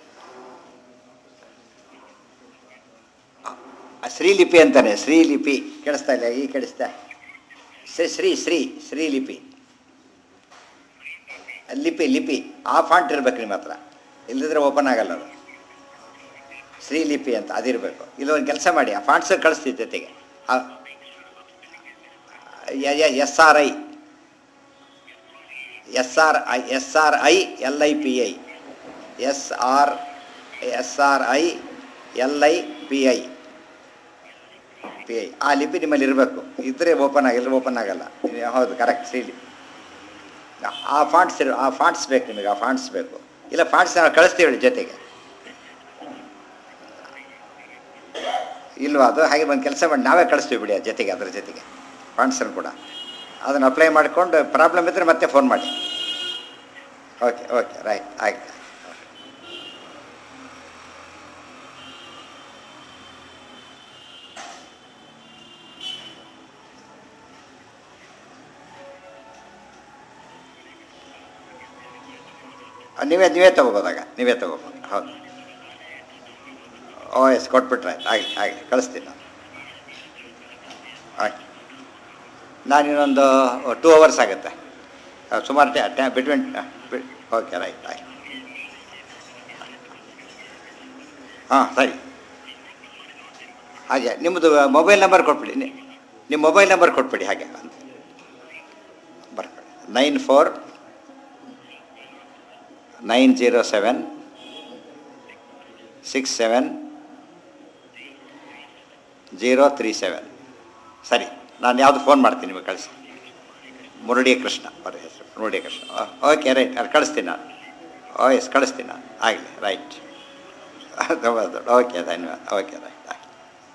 Speaker 1: ಆ, ಶ್ರೀಲಿಪಿ ಅಂತಾನೆ ಶ್ರೀಲಿಪಿ ಕೇಳಿಸ್ತಾ ಇಲ್ಲ ಈ ಕೇಳಿಸ್ತಾ ಶ್ರೀ ಶ್ರೀ ಶ್ರೀ ಶ್ರೀಲಿಪಿ ಲಿಪಿ ಲಿಪಿ ಆ ಫಾಂಟ್ ಇರ್ಬೇಕು ನಿಮ್ಮ ಹತ್ರ ಇಲ್ಲದಿದ್ರೆ ಓಪನ್ ಆಗಲ್ಲ ಅದು ಶ್ರೀಲಿಪಿ ಅಂತ ಅದಿರಬೇಕು ಇಲ್ಲ ಒಂದು ಕೆಲಸ ಮಾಡಿ ಆ ಫಾಂಟ್ಸ್ ಕಳಿಸ್ತೀವಿ ಜೊತೆಗೆ S R I S R I S R I L I P I S R S R I L I P I P I ಆ ಲಿಪಿ ನಿಮ್ಮಲ್ಲಿ ಇರಬೇಕು ಇದ್ರೆ ಓಪನ್ ಆಗಿಲ್ಲ ಓಪನ್ ಆಗಲ್ಲ ಇದು ಹೌದು ಕರೆಕ್ಟ್ ಶ್ರೀಲಿಪಿ ಆ ಫಾಂಟ್ಸ್ ಇರೋ ಆ ಫಾಂಟ್ಸ್ ಬೇಕು ನಿಮಗೆ ಆ ಫಾಂಟ್ಸ್ ಬೇಕು ಇಲ್ಲ ಫಾಂಟ್ಸ್ ನಾವು ಕಳಿಸ್ತೀವಿ ಜೊತೆಗೆ ಇಲ್ವಾ ಅದು ಹಾಗೆ ಒಂದು ಕೆಲಸ ಮಾಡಿ ನಾವೇ ಕಳಿಸ್ತೀವಿ ಬಿಡಿ ಅದ್ರ ಜೊತೆಗೆ ಅದರ ಜೊತೆಗೆ ಫಾಂಟ್ಸನ್ನು ಕೂಡ ಅದನ್ನು ಅಪ್ಲೈ ಮಾಡಿಕೊಂಡು ಪ್ರಾಬ್ಲಮ್ ಇದ್ದರೆ ಮತ್ತೆ ಫೋನ್ ಮಾಡಿ ಓಕೆ ಓಕೆ ರೈಟ್ ಆಯ್ತು ಆ, ನೀವೇ ನೀವೇ ತೊಗೋಬೋದಾಗ ನೀವೇ ತೊಗೋಬೋದು ಹೌದು ಓ ಎಸ್ ಕೊಟ್ಬಿಟ್ರೆ ಆಯ್ತು ಆಗಲಿ ಆಗಲಿ ಕಳಿಸ್ತೀನಿ ನಾನು ಆಯ್ತು ನಾನು ಇನ್ನೊಂದು ಟೂ ಅವರ್ಸ್ ಆಗುತ್ತೆ ಆ, ಸುಮಾರು ಟೈ ಟೈ ಬಿಟ್ವೀನ್ ಓಕೆ ರೈಟ್ ಆಯ್ತು ಹಾಂ ಸರಿ ಹಾಗೆ ನಿಮ್ಮದು ಮೊಬೈಲ್ ನಂಬರ್ ಕೊಟ್ಬಿಡಿ ನಿ- ನಿಮ್ಮ ಮೊಬೈಲ್ ನಂಬರ್ ಕೊಟ್ಬಿಡಿ ಹಾಗೆ ಅಂತ ಬರ್ಕೊಳ್ಳಿ nine four nine zero seven six seven zero three seven ಸರಿ ನಾನು ಯಾವುದು ಫೋನ್ ಮಾಡ್ತೀನಿ ನಿಮಗೆ ಕಳಿಸಿ ಮುರುಡಿ ಕೃಷ್ಣ ಬರ ಹೆಸರು ಮುರುಡಿ ಕೃಷ್ಣ ಓಕೆ ರೈಟ್ ಅಲ್ಲಿ ಕಳಿಸ್ತೀನಿ ನಾನು ಓ ಎಸ್ ಕಳಿಸ್ತೀನಿ ನಾನು ಆಗಲಿ ರೈಟ್ ಓಕೆ ಧನ್ಯವಾದ ಓಕೆ ರೈಟ್ ಆಗಲಿ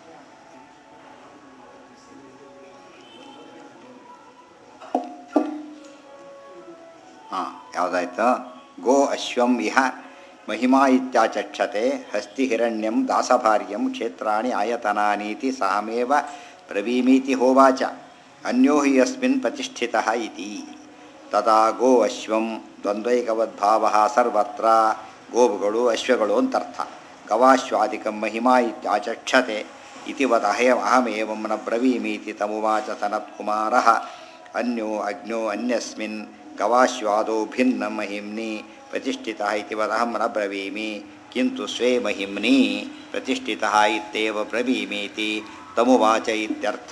Speaker 1: ಹಾಂ ಯಾವುದಾಯ್ತು ಗೋ ಅಶ್ವಂ ಇಹ ಮಹಿಮಾ ಇತ್ಯಾಚಕ್ಷತೆ ಹಸ್ತಿ ಹಿರಣ್ಯಂ ದಾಸಭಾರ್ಯಂ ಕ್ಷೇತ್ರಾಣಿ ಆಯತನಾನೀತಿ ಸಾಮೇವ ಬ್ರವೀಮೀತಿ ಹೋವಾಚ ಅನ್ಯೋ ಹಿ ಯಸ್ಮಿನ್ ಪ್ರತಿಷ್ಠಿತಃ ಇತಿ ತದಾ ಗೋ ಅಶ್ವಂ ದ್ವಂದ್ವೈಕವದ್ಭಾವ ಸರ್ವತ್ರ ಗೋವುಗಳು ಅಶ್ವಗಳು ಅಂತರ್ಥ ಗವಾಶ್ವಾದಿಕಂ ಮಹಿಮಾ ಇತ್ಯಾಚಕ್ಷತೆ ಇತಿ ವದ ಅಹಯ ಅಹಮೇವಂ ನ ಬ್ರವೀಮೀತಿ ತಮುವಾಚ ಸನತ್ಕುಮಾರಃ ಅನ್ಯೋ ಅಗ್ನೋ ಅನ್ಯಸ್ಮಿನ್ ಗವಾಶ್ವಾದೋ ಭಿನ್ನ ಮಹಿಮ್ನಿ ಪ್ರತಿಷ್ಠಿತ ಇತಿ ವದಹಂ ನ ಬ್ರವೀಮಿ ಕಿಂತು ಸ್ವೇ ಮಹಿಮ್ನಿ ಪ್ರತಿಷ್ಠಿತ ಇತ್ಯೇವ ಬ್ರವೀಮೀತಿ ತಮುವಾಚ ಇತ್ಯರ್ಥ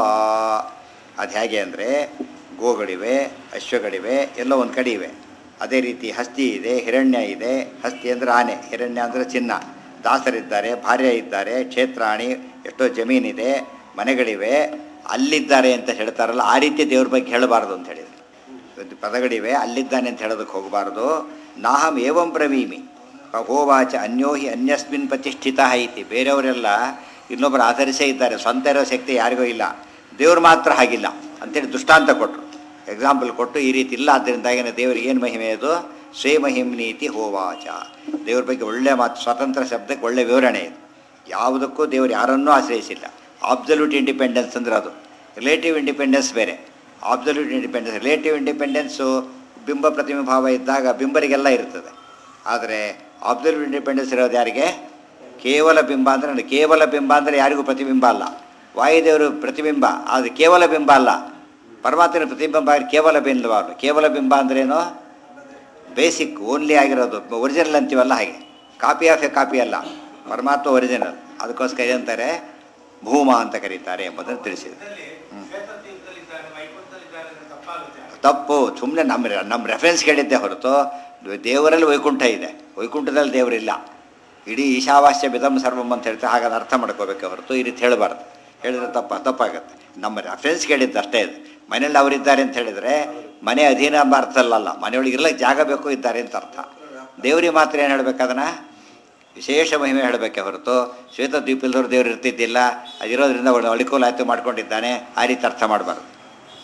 Speaker 1: ಅದು ಹೇಗೆ ಅಂದರೆ ಗೋಗಳಿವೆ ಅಶ್ವಗಳಿವೆ ಎಲ್ಲ ಒಂದು ಕಡೆ ಇವೆ ಅದೇ ರೀತಿ ಹಸ್ತಿ ಇದೆ ಹಿರಣ್ಯ ಇದೆ ಹಸ್ತಿ ಅಂದರೆ ಆನೆ ಹಿರಣ್ಯ ಅಂದರೆ ಚಿನ್ನ ದಾಸರಿದ್ದಾರೆ ಭಾರ್ಯ ಇದ್ದಾರೆ ಕ್ಷೇತ್ರಾಣಿ ಎಷ್ಟೋ ಜಮೀನಿದೆ ಮನೆಗಳಿವೆ ಅಲ್ಲಿದ್ದಾರೆ ಅಂತ ಹೇಳ್ತಾರಲ್ಲ ಆ ರೀತಿ ದೇವ್ರ ಬಗ್ಗೆ ಹೇಳಬಾರ್ದು ಅಂತ ಹೇಳಿದ್ರು ಒಂದು ಪದಗಳಿವೆ ಅಲ್ಲಿದ್ದಾನೆ ಅಂತ ಹೇಳೋದಕ್ಕೆ ಹೋಗಬಾರ್ದು ನಾಹಂ ಏವಂ ಬ್ರವೀಮಿ ಹೋವಾಚ ಅನ್ಯೋಹಿ ಅನ್ಯಸ್ಮಿನ್ ಪ್ರತಿಷ್ಠಿತ ಐತಿ ಬೇರೆಯವರೆಲ್ಲ ಇನ್ನೊಬ್ಬರು ಆಧರಿಸೇ ಇದ್ದಾರೆ ಸ್ವಂತ ಇರೋ ಶಕ್ತಿ ಯಾರಿಗೂ ಇಲ್ಲ ದೇವ್ರು ಮಾತ್ರ ಹಾಗಿಲ್ಲ ಅಂತೇಳಿ ದೃಷ್ಟಾಂತ ಕೊಟ್ಟರು ಎಕ್ಸಾಂಪಲ್ ಕೊಟ್ಟು ಈ ರೀತಿ ಇಲ್ಲ ಆದ್ದರಿಂದಾಗಿನ ದೇವರಿಗೆ ಏನು ಮಹಿಮೆ ಅದು ಸ್ವೇ ಮಹಿಮ್ನೀತಿ ಹೋವಾಚ ದೇವ್ರ ಬಗ್ಗೆ ಒಳ್ಳೆ ಮಾತು ಸ್ವತಂತ್ರ ಶಬ್ದಕ್ಕೆ ಒಳ್ಳೆ ವಿವರಣೆ ಇದೆ ಯಾವುದಕ್ಕೂ ದೇವರು ಯಾರನ್ನೂ ಆಶ್ರಯಿಸಿಲ್ಲ ಆಬ್ಸಲ್ಯೂಟ್ ಇಂಡಿಪೆಂಡೆನ್ಸ್ ಅಂದ್ರೆ ಅದು ರಿಲೇಟಿವ್ ಇಂಡಿಪೆಂಡೆನ್ಸ್ ಬೇರೆ ಆಬ್ಸಲ್ಯೂಟ್ ಇಂಡಿಪೆಂಡೆನ್ಸ್ ರಿಲೇಟಿವ್ ಇಂಡಿಪೆಂಡೆನ್ಸು ಬಿಂಬ ಪ್ರತಿಬಿಂಬಾವ ಇದ್ದಾಗ ಬಿಂಬರಿಗೆಲ್ಲ ಇರ್ತದೆ ಆದರೆ ಆಬ್ಸಲ್ಯೂಟ್ ಇಂಡಿಪೆಂಡೆನ್ಸ್ ಇರೋದು ಯಾರಿಗೆ ಕೇವಲ ಬಿಂಬ ಅಂದರೆ ಕೇವಲ ಬಿಂಬ ಅಂದರೆ ಯಾರಿಗೂ ಪ್ರತಿಬಿಂಬ ಅಲ್ಲ ವಾಯುದೇವರು ಪ್ರತಿಬಿಂಬ ಅದು ಕೇವಲ ಬಿಂಬ ಅಲ್ಲ ಪರಮಾತ್ಮನ ಪ್ರತಿಬಿಂಬ ಕೇವಲ ಬಿಂಬ ಅಲ್ಲ ಕೇವಲ ಬಿಂಬ ಅಂದ್ರೇನು ಬೇಸಿಕ್ ಓನ್ಲಿ ಆಗಿರೋದು ಒರಿಜಿನಲ್ ಅಂತೀವಲ್ಲ ಹಾಗೆ ಕಾಪಿ ಆಫ್ ಎ ಕಾಪಿ ಅಲ್ಲ ಪರಮಾತ್ಮ ಒರಿಜಿನಲ್ ಅದಕ್ಕೋಸ್ಕರ ಏನಂತಾರೆ ಭೂಮ ಅಂತ ಕರೀತಾರೆ ಎಂಬುದನ್ನು ತಿಳಿಸಿದೆ
Speaker 2: ಶ್ವೇತತೀರ್ಥದಲ್ಲಿದ್ದಾನೆ ವೈಕುಂಠದಲ್ಲಿದ್ದಾನೆ ಅಂದ್ರೆ ತಪ್ಪಾಗುತ್ತೆ
Speaker 1: ತಪ್ಪು ಸುಮ್ಮನೆ ನಮ್ಮ ನಮ್ಮ ರೆಫರೆನ್ಸ್ ಕೇಳಿದ್ದೆ ಹೊರತು ದೇವರಲ್ಲಿ ವೈಕುಂಠ ಇದೆ ವೈಕುಂಠದಲ್ಲಿ ದೇವರಿಲ್ಲ ಇಡೀ ಈಶಾವಾಸ್ಯ ಬಿದಂ ಸರ್ವಂ ಅಂತ ಹೇಳ್ತಾರೆ ಹಾಗಾದ್ರೆ ಅರ್ಥ ಮಾಡ್ಕೋಬೇಕು ಹೊರತು ಈ ರೀತಿ ಹೇಳಬಾರ್ದು ಹೇಳಿದ್ರೆ ತಪ್ಪ ತಪ್ಪಾಗುತ್ತೆ ನಮ್ಮ ರೆಫರೆನ್ಸ್ ಕೇಳಿದ್ದು ಅಷ್ಟೇ ಇದು ಮನೇಲಿ ಅವರಿದ್ದಾರೆ ಅಂತ ಹೇಳಿದರೆ ಮನೆ ಅಧೀನ ಎಂಬ ಅರ್ಥ ಅಲ್ಲಲ್ಲ ಮನೆಯೊಳಗೆ ಇರ್ಲಿಕ್ಕೆ ಜಾಗ ಬೇಕು ಇದ್ದಾರೆ ಅಂತ ಅರ್ಥ ದೇವರಿಗೆ ಮಾತ್ರ ಏನು ಹೇಳ್ಬೇಕು ಅದನ್ನು ವಿಶೇಷ ಮಹಿಮೆ ಹೇಳಬೇಕೆ ಹೊರತು ಶ್ವೇತ ದ್ವೀಪಲ್ದವ್ರು ದೇವರು ಇರ್ತಿದ್ದಿಲ್ಲ ಅದಿರೋದ್ರಿಂದ ಅವಳು ಅಳಿಕೋಲ ಆಯ್ತು ಮಾಡ್ಕೊಂಡಿದ್ದಾನೆ ಆ ರೀತಿ ಅರ್ಥ ಮಾಡಬಾರ್ದು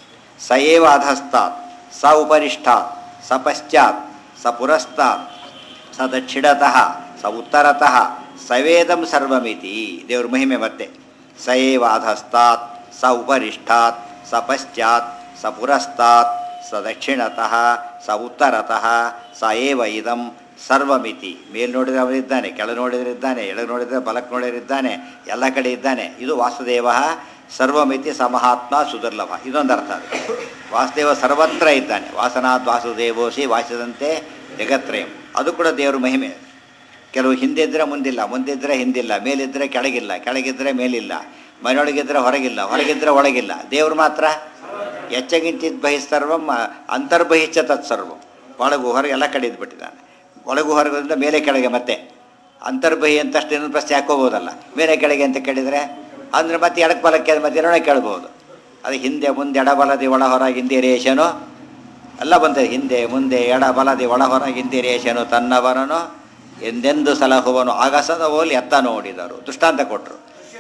Speaker 1: ಸ ಏವ ಅಧಸ್ತಾತ್ ಸ ಉಪರಿಷ್ಠಾತ್ ಸ ಪಶ್ಚಾತ್ ಸ ಪುರಸ್ತಾತ್ ಸ ದಕ್ಷಿಣತಃ ಸ ಉತ್ತರತಃ ಸವೇದಂ ಸರ್ವಮಿತಿ ದೇವ್ರ ಮಹಿಮೆ ಮತ್ತೆ ಸ ಏವ ಅಧಸ್ತಾತ್ ಸ ಉಪರಿಷ್ಠಾತ್ ಸ ಪಶ್ಚಾತ್ ಸ ಪುರಸ್ತಾತ್ ಸ ದಕ್ಷಿಣತಃ ಸ ಉತ್ತರತಃ ಸ ಏವ ಇದಂ ಸರ್ವಮಿತಿ ಮೇಲ್ ನೋಡಿದ್ರೆ ಅವನಿದ್ದಾನೆ ಕೆಳ ನೋಡಿದ್ರೆ ಇದ್ದಾನೆ ಎಡ ನೋಡಿದ್ರೆ ಬಲಕ್ಕೆ ನೋಡಿದ್ರೆ ಇದ್ದಾನೆ ಎಲ್ಲ ಕಡೆ ಇದ್ದಾನೆ ಇದು ವಾಸುದೇವ ಸರ್ವಮಿತಿ ಸಮಹಾತ್ಮ ಸುದುರ್ಲಭ ಇದೊಂದು ಅರ್ಥ ಅದು ವಾಸುದೇವ ಸರ್ವತ್ರ ಇದ್ದಾನೆ ವಾಸನಾಥ್ ವಾಸುದೇವೋಸಿ ವಾಸಿದಂತೆ ಜಗತ್ರಯಂ ಅದು ಕೂಡ ದೇವರ ಮಹಿಮೆ ಕೆಲವು ಹಿಂದಿದ್ರೆ ಮುಂದಿಲ್ಲ ಮುಂದಿದ್ರೆ ಹಿಂದಿಲ್ಲ ಮೇಲಿದ್ರೆ ಕೆಳಗಿಲ್ಲ ಕೆಳಗಿದ್ರೆ ಮೇಲಿಲ್ಲ ಮನೆಯೊಳಗಿದ್ರೆ ಹೊರಗಿಲ್ಲ ಹೊರಗಿದ್ರೆ ಒಳಗಿಲ್ಲ ದೇವರು ಮಾತ್ರ ಎಚ್ಚಗಿಂಚಿತ್ ಬಹಿಸ್ತರ್ವಂ ಅಂತರ್ಬಹಿಶ್ಚ ತತ್ಸರ್ವಂ ಒಳಗು ಹೊರಗೆ ಎಲ್ಲ ಕಡೆ ಇದ್ಬಿಟ್ಟಿದ್ದಾನೆ ಒಳಗು ಹೊರಗೋದ್ರಿಂದ ಮೇಲೆ ಕೆಳಗೆ ಮತ್ತೆ ಅಂತರ್ಬಹಿ ಅಂತಷ್ಟು ಇನ್ನೊಂದು ಪ್ರಶ್ನೆ ಹಾಕೋಬೋದಲ್ಲ ಮೇಲೆ ಕೆಳಗೆ ಅಂತ ಕೇಳಿದರೆ ಅಂದರೆ ಮತ್ತೆ ಎಡಕ್ಕೆ ಬಲಕ್ಕೆ ಮತ್ತೆ ಎರಡನೇ ಕೇಳ್ಬೋದು ಅದು ಹಿಂದೆ ಮುಂದೆ ಎಡ ಬಲದಿ ಒಳ ಹೊರ ಹಿಂದೆ ರೇಷನು ಎಲ್ಲ ಬಂತದೆ ಹಿಂದೆ ಮುಂದೆ ಎಡ ಬಲದಿ ಒಳ ಹೊರ ಹಿಂದೆ ರೇಷನು ತನ್ನವರನು ಎಂದೆಂದು ಸಲಹುವನು ಆಗಸದ ಹೋಲಿ ಎತ್ತ ನೋಡಿದರು ದೃಷ್ಟಾಂತ ಕೊಟ್ಟರು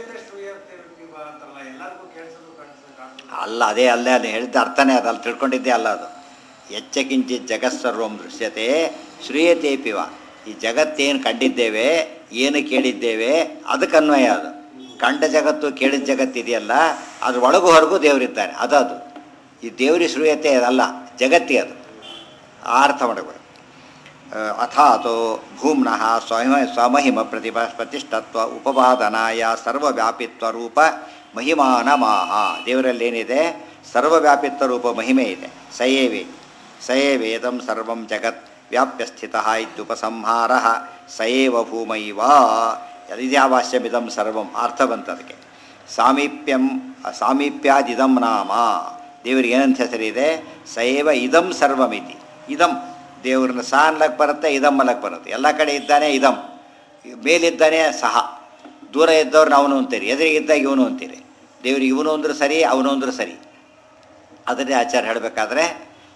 Speaker 2: ಎಲ್ಲರಿಗೂ ಕೇಳಿಸೋದು ಕಾಣಿಸೋದು ಕಾಣಿಸೋದು
Speaker 1: ಅಲ್ಲ ಅದೇ ಅಲ್ಲೇ ಅದು ಹೇಳಿದ್ದ ಅರ್ಥನೇ ಅದು ಅಲ್ಲಿ ತಿಳ್ಕೊಂಡಿದ್ದೆ ಅಲ್ಲ ಅದು ಎಚ್ಚಕಿಂಚಿತ್ ಜಗತ್ಸರ್ವಂ ದೃಶ್ಯತೆ ಶ್ರೀಯತೇಪಿವ ಈ ಜಗತ್ತೇನು ಕಂಡಿದ್ದೇವೆ ಏನು ಕೇಳಿದ್ದೇವೆ ಅದಕ್ಕೆ ಅನ್ವಯ ಅದು ಕಂಡ ಜಗತ್ತು ಕೇಳಿದ ಜಗತ್ತಿದೆಯಲ್ಲ ಅದ್ರ ಒಳಗು ಹೊರಗೂ ದೇವರಿದ್ದಾನೆ ಅದು ಅದು ಈ ದೇವರಿ ಶ್ರೂಯತೆ ಅದಲ್ಲ ಜಗತ್ತಿ ಅದು ಆ ಅರ್ಥ ಮಾಡಬೇಕು ಅಥಾತೋ ಭೂಮ್ನಃ ಸ್ವಮ ಸ್ವಮಹಿಮ ಪ್ರತಿಭ ಪ್ರತಿಷ್ಠತ್ವ ಉಪಪಾದನಾಯ ಸರ್ವವ್ಯಾಪಿತ್ವ ರೂಪ ಮಹಿಮಾನ ಮಾಹ ದೇವರಲ್ಲಿ ಏನಿದೆ ಸರ್ವವ್ಯಾಪಿತ್ವ ರೂಪ ಮಹಿಮೆ ಇದೆ ಸಯೇವೆ ಸಯೇವೇದಂ ಸರ್ವಂ ಜಗತ್ ವ್ಯಾಪ್ಯ ಸ್ಥಿತ ಇತ್ಯುಪಸಂಹಾರ ಸಯೇವ ಭೂಮೈವ ಯದಿದ್ಯಾವಾಸ್ಯಮಿದಂ ಸರ್ವಂ ಅರ್ಥ ಬಂತದಕ್ಕೆ ಸಾಮೀಪ್ಯಂ ಸಾಮೀಪ್ಯಾದಿದಂ ನಾಮ ದೇವರಿಗೆ ಏನಂತ ಹೆಸರಿದೆ ಸಯೇವ ಇದಂ ಸರ್ವಮಿತಿ ಇದಂ ದೇವ್ರನ್ನ ಸಹ ಅನ್ಲಕ್ಕೆ ಬರುತ್ತೆ ಇದಂ ಅನ್ಲಕ್ಕೆ ಬರುತ್ತೆ ಎಲ್ಲ ಕಡೆ ಇದ್ದಾನೆ ಇದಂ ಮೇಲಿದ್ದಾನೆ ಸಹ ದೂರ ಇದ್ದವ್ರನ್ನ ಅವನು ಅಂತೀರಿ ಎದುರಿಗಿದ್ದಾಗ ಇವನು ಅಂತೀರಿ ದೇವ್ರಿಗೆ ಇವನು ಅಂದ್ರೂ ಸರಿ ಅವನು ಅಂದ್ರೂ ಸರಿ ಅದನ್ನೇ ಆಚಾರ ಹೇಳಬೇಕಾದ್ರೆ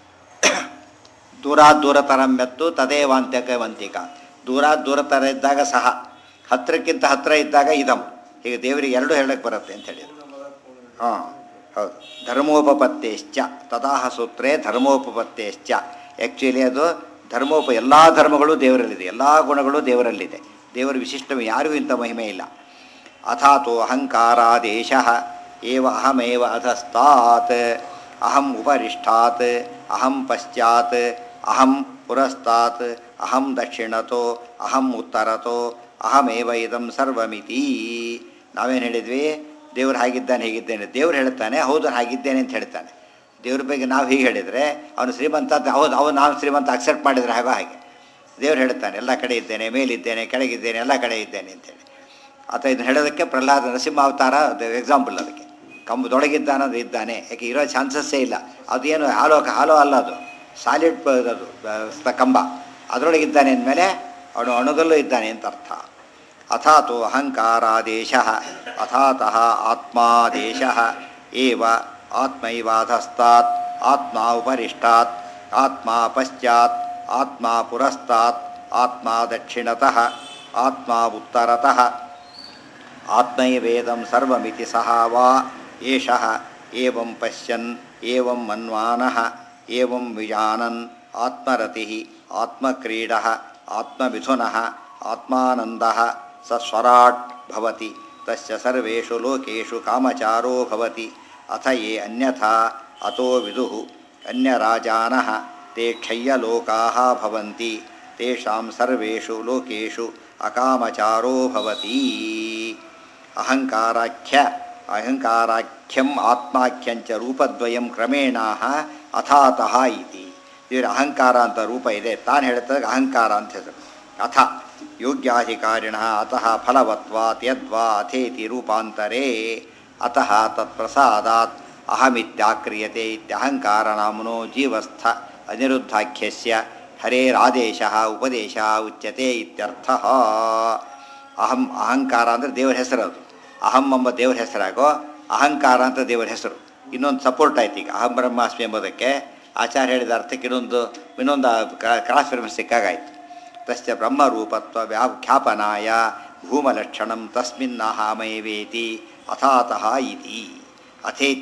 Speaker 1: ದೂರ ದೂರತರಂ ಮೆತ್ತು ತದೇವಾಂತ್ಯಕ ವಂತಿಕ ದೂರ ದೂರತರ ಇದ್ದಾಗ ಸಹ ಹತ್ತಿರಕ್ಕಿಂತ ಹತ್ತಿರ ಇದ್ದಾಗ ಇದಂ ಹೀಗೆ ದೇವರಿಗೆ ಎರಡು ಹೇಳಕ್ಕೆ ಬರುತ್ತೆ ಅಂತ ಹೇಳಿದ್ರು ಹಾಂ ಹೌದು ಧರ್ಮೋಪಪತ್ತೇಶ್ಚ ತದಾಹ ಸೂತ್ರೇ ಧರ್ಮೋಪಪತ್ತೇಶ್ಚ ಆ್ಯಕ್ಚುಲಿ ಅದು ಧರ್ಮೋಪ ಎಲ್ಲ ಧರ್ಮಗಳು ದೇವರಲ್ಲಿದೆ ಎಲ್ಲ ಗುಣಗಳು ದೇವರಲ್ಲಿದೆ ದೇವರ ವಿಶಿಷ್ಟ ಯಾರಿಗೂ ಇಂಥ ಮಹಿಮೆ ಇಲ್ಲ ಅಥಾತೋ ಅಹಂಕಾರಾದೇಶ ಏವ ಅಹಮೇವ ಅಧಸ್ತಾತ್ ಅಹಂ ಉಪರಿಷ್ಠಾತ್ ಅಹಂ ಪಶ್ಚಾತ್ ಅಹಂ ಪುರಸ್ತಾತ್ ಅಹಂ ದಕ್ಷಿಣತೋ ಅಹಂ ಉತ್ತರತೋ ಅಹಮೇವ ಇದಂ ಸರ್ವಮಿತಿ ನಾವೇನು ಹೇಳಿದ್ವಿ ದೇವ್ರು ಹಾಗಿದ್ದಾನೆ ಹೇಗಿದ್ದೇನೆ ದೇವ್ರು ಹೇಳ್ತಾನೆ ಹೌದು ಹಾಗಿದ್ದೇನೆ ಅಂತ ಹೇಳ್ತಾನೆ ದೇವ್ರ ಬಗ್ಗೆ ನಾವು ಹೀಗೆ ಹೇಳಿದರೆ ಅವನು ಶ್ರೀಮಂತ ಅಂತ ಹೌದು ಅವನು ನಾವು ಶ್ರೀಮಂತ ಅಕ್ಸೆಪ್ಟ್ ಮಾಡಿದರೆ ಹಾಗೋ ಹಾಗೆ ದೇವ್ರು ಹೇಳ್ತಾನೆ ಎಲ್ಲ ಕಡೆ ಇದ್ದೇನೆ ಮೇಲಿದ್ದೇನೆ ಕೆಳಗಿದ್ದೇನೆ ಎಲ್ಲ ಕಡೆ ಇದ್ದೇನೆ ಅಂತೇಳಿ ಆತ ಇದನ್ನು ಹೇಳೋದಕ್ಕೆ ಪ್ರಹ್ಲಾದ ನರಸಿಂಹ ಅವತಾರ ಎಕ್ಸಾಂಪಲ್ ಅದಕ್ಕೆ ಕಂಬದೊಳಗಿದ್ದಾನದು ಇದ್ದಾನೆ ಯಾಕೆ ಇರೋ ಚಾನ್ಸಸ್ಸೇ ಇಲ್ಲ ಅದೇನು ಹಾಲೋ ಹಾಲೋ ಅಲ್ಲ ಅದು ಸಾಲಿಡ್ ಅದು ಸ- ಕಂಬ ಅದರೊಳಗಿದ್ದಾನೆ ಅಂದಮೇಲೆ ಅವನು ಅಣುದಲ್ಲೂ ಇದ್ದಾನೆ ಅಂತ ಅರ್ಥ ಅಥಾತು ಅಹಂಕಾರಾದೇಶ ಅಥಾತಃ ಆತ್ಮಾದೇಶ ಏವ ಆತ್ಮೈವಾಧಸ್ತಾತ್ ಆತ್ಮ ಉಪರಿಷ್ಟಾತ್ ಆತ್ಮ ಪಶ್ಚಾತ್ ಆತ್ಮ ಪುರಸ್ತಾತ್ ಆತ್ಮ ದಕ್ಷಿಣತಃ ಆತ್ಮ ಉತ್ತರತಃ ಆತ್ಮೈವೇದಂ ಸರ್ವಮಿತಿ ಸಹ ವಾ ಏಷಃ ಏವಂ ಪಶ್ಯನ್ ಏವಂ ಮನ್ವಾನಃ ಏವಂ ವಿಜಾನನ್ ಆತ್ಮರತಿಃ ಆತ್ಮಕ್ರೀಡಃ ಆತ್ಮಮಿಥುನಃ ಆತ್ಮಾನಂದಃ ಸ ಸ್ವರಾಟ್ ಭವತಿ ತಸ್ಯ ಸರ್ವೇಷು ಲೋಕೇಷು ಕಾಮಚಾರೋ ಭವತಿ ಅಥ ಯೇ ಅನ್ಯಥಾ ಅತೋ ವಿದುಃ ಅನ್ಯರಾಜಾನಃ ते क्षय्यलोकाः भवन्ति तेषां सर्वेषु लोकेषु अकामचारो भवति अहङ्काराख्य अहङ्काराख्यम् आत्माख्यञ्च ರೂಪದ್ವಯಂ ಕ್ರಮೇಣಾಹ ಅಥಾತಃ ಇತಿ ಇವ್ರ ಅಹಂಕಾರ ಅಂತ ರೂಪ ಇದೆ ತಾನು ಹೇಳ್ತದೆ ಅಹಂಕಾರ ಅಂತ ಹೆಸರು ಅಥ ಯೋಗ್ಯಾಧಿಕಾರಿಣ ಅತಃ ಫಲವತ್ವಾತ್ ಯದ್ವಾ ಅಥೇತಿ ರೂಪಾಂತರೇ ಅತಃ ತತ್ಪ್ರಸಾದಾತ್ ಅಹಮಿತ್ಯಾಕ್ರಿಯತೆ ಇತ್ಯಹಂಕಾರನಾಮ್ನೋ ಜೀವಸ್ಥ ಅನಿರುದ್ಧಾಖ್ಯಸ್ಯ ಹರೇರಾದೇಶ ಉಪದೇಶ ಉಚ್ಯತೆ ಇತ್ಯರ್ಥ ಅಹಂ ಅಹಂಕಾರ ಅಂದರೆ ದೇವರ ಹೆಸರು ಅದು ಅಹಂ ಎಂಬ ದೇವರ ಹೆಸರಾಗೋ ಅಹಂಕಾರ ಅಂತ ದೇವರ ಹೆಸರು ಇನ್ನೊಂದು ಸಪೋರ್ಟ್ ಆಯ್ತು ಈಗ ಅಹಂ ಬ್ರಹ್ಮಾಸ್ಮಿ ಎಂಬುದಕ್ಕೆ ಆಚಾರ್ಯ ಹೇಳಿದ ಅರ್ಥಕ್ಕೆ ಇನ್ನೊಂದು ಇನ್ನೊಂದು ಕ್ರಾಸ್ ಫಿಲ್ಮ್ ಸಿಕ್ಕಾಗಾಯ್ತು ತಸ್ಯ ಬ್ರಹ್ಮರೂಪತ್ವ ವ್ಯಾಖ್ಯಾಪನಾಯ ಭೂಮಲಕ್ಷಣಂ ತಸ್ಮಿನ್ನಹಾಮೈವೇತಿ ಅಥಾತಃ ಇತಿ ಅಥೇತಿ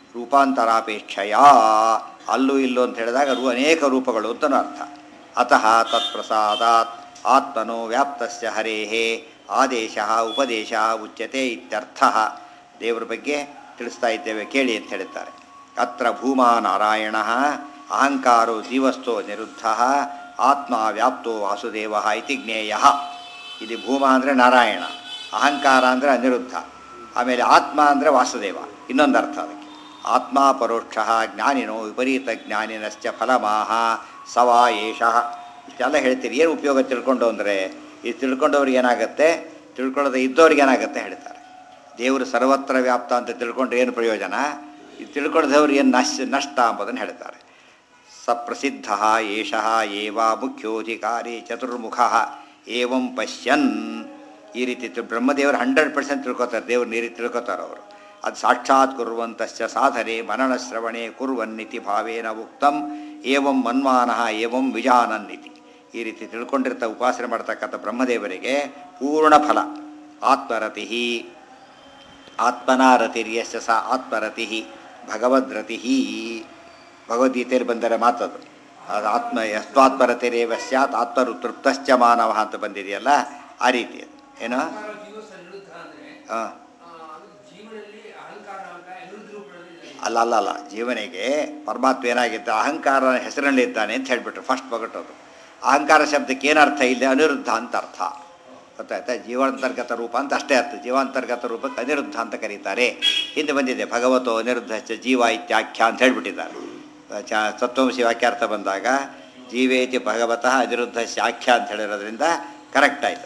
Speaker 1: ರೂಪಾಂತರಾಪೇಕ್ಷೆಯ ಅಲ್ಲೂ ಇಲ್ಲೂ ಅಂತ ಹೇಳಿದಾಗ ರೂ ಅನೇಕ ರೂಪಗಳು ಅಂತನೂ ಅರ್ಥ ಅತಃ ತತ್ಪ್ರಸಾದಾತ್ ಆತ್ಮನೋ ವ್ಯಾಪ್ತಸ್ಯ ಹರೇಃ ಆದೇಶ ಉಪದೇಶ ಉಚ್ಯತೆ ಇತ್ಯರ್ಥ ದೇವರ ಬಗ್ಗೆ ತಿಳಿಸ್ತಾ ಇದ್ದೇವೆ ಕೇಳಿ ಅಂತ ಹೇಳುತ್ತಾರೆ ಅತ್ರ ಭೂಮಾ ನಾರಾಯಣ ಅಹಂಕಾರೋ ಜೀವಸ್ಥೋ ನಿರುದ್ಧ ಆತ್ಮ ವ್ಯಾಪ್ತೋ ವಾಸುದೇವ ಇತಿ ಜ್ಞೇಯ ಇಲ್ಲಿ ಭೂಮ ಅಂದರೆ ನಾರಾಯಣ ಅಹಂಕಾರ ಅಂದರೆ ಅನಿರುದ್ಧ ಆಮೇಲೆ ಆತ್ಮ ಅಂದರೆ ವಾಸುದೇವ ಇನ್ನೊಂದು ಅರ್ಥ ಅದಕ್ಕೆ ಆತ್ಮ ಪರೋಕ್ಷ ಜ್ಞಾನಿನೋ ವಿಪರೀತ ಜ್ಞಾನಿನಶ್ಚ ಫಲಮಾಹ ಸವಾ ಏಷ ಇಷ್ಟೆಲ್ಲ ಹೇಳ್ತೀರಿ ಏನು ಉಪಯೋಗ ತಿಳ್ಕೊಂಡು ಅಂದರೆ ಇದು ತಿಳ್ಕೊಂಡವ್ರಿಗೆ ಏನಾಗುತ್ತೆ ತಿಳ್ಕೊಳ್ಳೋದು ಇದ್ದವ್ರಿಗೆ ಏನಾಗುತ್ತೆ ಹೇಳ್ತಾರೆ ದೇವರು ಸರ್ವತ್ರ ವ್ಯಾಪ್ತ ಅಂತ ತಿಳ್ಕೊಂಡ್ರೆ ಏನು ಪ್ರಯೋಜನ ಇದು ತಿಳ್ಕೊಳ್ಳದವ್ರು ಏನು ನಶ ನಷ್ಟ ಎಂಬುದನ್ನು ಹೇಳ್ತಾರೆ ಸಪ್ರಸಿದ್ಧ ಏಷ ಏವ ಮುಖ್ಯೋಧಿಕಾರಿ ಚತುರ್ಮುಖ ಏವಂ ಪಶ್ಯನ್ ಈ ರೀತಿ ತಿ- ಬ್ರಹ್ಮದೇವರು ಹಂಡ್ರೆಡ್ ಪರ್ಸೆಂಟ್ ತಿಳ್ಕೊತಾರೆ ದೇವ್ರನ್ನ ಈ ರೀತಿ ತಿಳ್ಕೊತಾರೆ ಅವರು ಅದು ಸಾಕ್ಷಾತ್ ಕುರುವಂತಶ್ಚ ಸಾಧನೆ ಮನನ ಶ್ರವಣೆ ಕುರುವನ್ನಿತಿ ಭಾವೇನ ಉಕ್ತಂ ಏವಂ ಮನ್ಮಾನಃ ಏವಂ ವಿಜಾನನ್ನಿತಿ ಈ ರೀತಿ ತಿಳ್ಕೊಂಡಿರ್ತ ಉಪಾಸನೆ ಮಾಡ್ತಕ್ಕಂಥ ಬ್ರಹ್ಮದೇವರಿಗೆ ಪೂರ್ಣ ಫಲ ಆತ್ಮರತಿ ಆತ್ಮನಾರತಿರ್ಯಶ್ಚ ಸ ಆತ್ಮರತಿ ಭಗವದ್ರತಿ ಭಗವದ್ಗೀತೆಯಲ್ಲಿ ಬಂದರೆ ಮಾತದು ಅದು ಆತ್ಮ ಯಸ್ವಾತ್ಮರತಿರೇವ ಸ್ಯಾತ್ ಆತ್ಮರು ತೃಪ್ತಶ್ಚ ಮಾನವ ಅಂತ ಬಂದಿದೆಯಲ್ಲ ಆ ರೀತಿ ಅದು ಏನು
Speaker 3: ಅಹಂಕಾರ ಜೀವ ಸನ್ನಿರುದ್ಧ ಅಂದ್ರೆ
Speaker 1: ಹಾಂ
Speaker 3: ಆ, ಅದು ಜೀವನಲ್ಲಿ ಅಹಂಕಾರ ಅಂತ ಅನಿರುದ್ಧ ರೂಪದಲ್ಲಿ ಇದೆ.
Speaker 1: ಅಲ್ಲ ಅಲ್ಲ ಅಲ್ಲ ಜೀವನಿಗೆ ಪರಮಾತ್ಮ ಏನಾಗಿದ್ದ ಅಹಂಕಾರ ಹೆಸರಲ್ಲಿ ಇದ್ದಾನೆ ಅಂತ ಹೇಳ್ಬಿಟ್ರು ಫಸ್ಟ್ ಬಗಟೋದು ಅಹಂಕಾರ ಶಬ್ದಕ್ಕೆ ಏನರ್ಥ ಇಲ್ಲ ಅನಿರುದ್ಧ ಅಂತ ಅರ್ಥ ಗೊತ್ತಾಯ್ತಾ ಜೀವಾಂತರ್ಗತ ರೂಪ ಅಂತ ಅಷ್ಟೇ ಅರ್ಥ ಜೀವಾಂತರ್ಗತ ರೂಪಕ್ಕೆ ಅನಿರುದ್ಧ ಅಂತ ಕರೀತಾರೆ ಹಿಂದೆ ಬಂದಿದೆ ಭಗವತೋ ಅನಿರುದ್ಧ ಚ ಜೀವ ಇತ್ಯಾಖ್ಯ ಅಂತ ಹೇಳ್ಬಿಟ್ಟಿದ್ದಾರೆ ಚ ತತ್ವಮಸಿ ವಾಕ್ಯಾರ್ಥ ಬಂದಾಗ ಜೀವೇತಿ ಭಗವತಃ ಅನಿರುದ್ಧ ಶಾಖ್ಯ ಅಂತ ಹೇಳಿರೋದ್ರಿಂದ ಕರೆಕ್ಟ್ ಆಯಿತು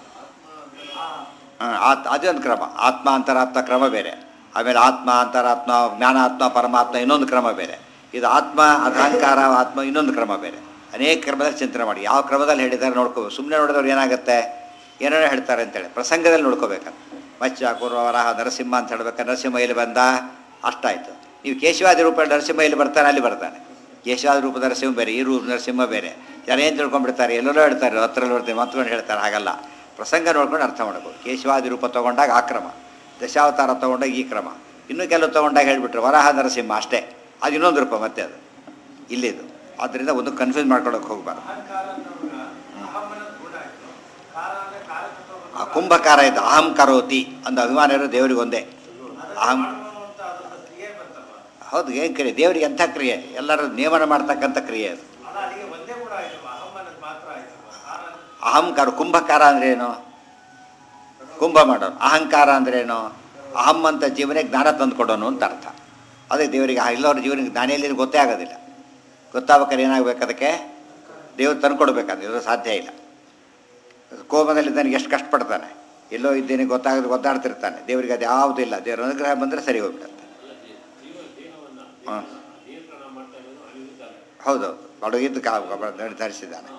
Speaker 1: ಹಾಂ ಆತ್ ಅದೊಂದು ಕ್ರಮ ಆತ್ಮ ಅಂತರಾತ್ಮ ಕ್ರಮ ಬೇರೆ ಆಮೇಲೆ ಆತ್ಮ ಅಂತರಾತ್ಮ ಜ್ಞಾನಾತ್ಮ ಪರಮಾತ್ಮ ಇನ್ನೊಂದು ಕ್ರಮ ಬೇರೆ ಇದು ಆತ್ಮ ಅದು ಅಹಂಕಾರ ಆತ್ಮ ಇನ್ನೊಂದು ಕ್ರಮ ಬೇರೆ ಅನೇಕ ಕ್ರಮದಲ್ಲಿ ಚಿಂತನೆ ಮಾಡಿ ಯಾವ ಕ್ರಮದಲ್ಲಿ ಹೇಳಿದ್ದಾರೆ ನೋಡ್ಕೋಬೇಕು ಸುಮ್ಮನೆ ನೋಡಿದವ್ರು ಏನಾಗುತ್ತೆ ಏನೇನೋ ಹೇಳ್ತಾರೆ ಅಂತೇಳಿ ಪ್ರಸಂಗದಲ್ಲಿ ನೋಡ್ಕೋಬೇಕಂತ ಮಚ್ಚ ಕುರ್ವರಹ ನರಸಿಂಹ ಅಂತ ಹೇಳ್ಬೇಕಾದ್ರೆ ನರಸಿಂಹ ಇಲ್ಲಿ ಬಂದ ಅಷ್ಟಾಯಿತು ನೀವು ಕೇಶವಾದಿ ರೂಪ ನರಸಿಂಹ ಇಲ್ಲಿ ಬರ್ತಾನೆ ಅಲ್ಲಿ ಬರ್ತಾನೆ ಕೇಶವಾದಿ ರೂಪ ನರಸಿಂಹ ಬೇರೆ ಈ ರೂಪ ನರಸಿಂಹ ಬೇರೆ ಜನ ಏನು ತಿಳ್ಕೊಂಡ್ಬಿಡ್ತಾರೆ ಎಲ್ಲರೂ ಹೇಳ್ತಾರೆ ಹತ್ರಲ್ಲಿ ಬರ್ತಾರೆ ಮಾತುಕೊಂಡು ಹೇಳ್ತಾರೆ ಹಾಗಲ್ಲ ಪ್ರಸಂಗ ನೋಡ್ಕೊಂಡು ಅರ್ಥ ಮಾಡಬೇಕು ಕೇಶವಾದಿ ರೂಪ ತೊಗೊಂಡಾಗ ಆ ಕ್ರಮ ದಶಾವತಾರ ತೊಗೊಂಡಾಗ ಈ ಕ್ರಮ ಇನ್ನೂ ಕೆಲವು ತೊಗೊಂಡಾಗ ಹೇಳಿಬಿಟ್ರು ವರಾಹ ನರಸಿಂಹ ಅಷ್ಟೇ ಅದು ಇನ್ನೊಂದು ರೂಪ ಮತ್ತೆ ಅದು ಇಲ್ಲಿದು ಆದ್ದರಿಂದ ಒಂದು ಕನ್ಫ್ಯೂಸ್ ಮಾಡ್ಕೊಳಕ್ಕೆ ಹೋಗ್ಬಾರ್ದು
Speaker 2: ಅಹಂಕಾರ ಅನ್ನೋವಾಗ ಅಹಂ ಅನ್ನೋದು ಗುಣ ಆಯ್ತು ಕಾರ ಅಂದ್ರೆ ಕಾರಕತ್ವ
Speaker 1: ಆ ಕುಂಭಕಾರ ಇದ್ದ ಅಹಂ ಕರೋತಿ ಅಂದ ಅಭಿಮಾನ ಇರೋ ದೇವರಿಗೆ ಒಂದೇ ಅಹಂ
Speaker 2: ಅಂತ ಅದೊಂದು ಕ್ರಿಯೆ ಬಂತಲ್ವಾ
Speaker 1: ಹೌದು ಏನು ಕ್ರಿಯೆ ದೇವರಿಗೆ ಎಂಥ ಕ್ರಿಯೆ ಎಲ್ಲರೂ ನಿಯಮನ ಮಾಡ್ತಕ್ಕಂಥ ಕ್ರಿಯೆ ಅದು
Speaker 2: ಅಲ್ಲ ಅಲ್ಲಿಗೆ ಒಂದೇ ಗುಣ ಆಯ್ತಲ್ವಾ ಅಹಂ ಅನ್ನೋದು ಮಾತ್ರ ಆಯ್ತಲ್ವಾ ಕಾರ ಅಂದ್ರೆ
Speaker 1: ಅಹಂಕಾರ ಕುಂಭಕಾರ ಅಂದ್ರೇನು ಕುಂಭ ಮಾಡೋನು ಅಹಂಕಾರ ಅಂದ್ರೇನು ಅಹಂ ಅಂತ ಜೀವನಿಗೆ ಜ್ಞಾನ ತಂದುಕೊಡೋನು ಅಂತ ಅರ್ಥ ಅದೇ ದೇವರಿಗೆ ಇಲ್ಲವ್ರ ಜೀವನಿಗೆ ಜ್ಞಾನ ಎಲ್ಲಿ ಗೊತ್ತೇ ಆಗೋದಿಲ್ಲ ಗೊತ್ತಾಗ್ಬೇಕಾದ್ರೆ ಏನಾಗಬೇಕು ಅದಕ್ಕೆ ದೇವ್ರು ತಂದ್ಕೊಡ್ಬೇಕಂದ್ರೆ ಇದು ಸಾಧ್ಯ ಇಲ್ಲ ಕೋಪದಲ್ಲಿದ್ದಾನೆ ಎಷ್ಟು ಕಷ್ಟಪಡ್ತಾನೆ ಎಲ್ಲೋ ಇದ್ದೇನೆ ಗೊತ್ತಾಗದೆ ಗೊತ್ತಾಡ್ತಿರ್ತಾನೆ ದೇವರಿಗೆ ಅದು ಯಾವುದೂ ಇಲ್ಲ ದೇವರ ಅನುಗ್ರಹ ಬಂದರೆ ಸರಿ ಹೋಗ್ಬಿಡುತ್ತೆ ಹಾಂ ಹೌದೌದು ಬಡಗಿದ್ದು ಕಾ ಧರಿಸಿದ್ದಾನೆ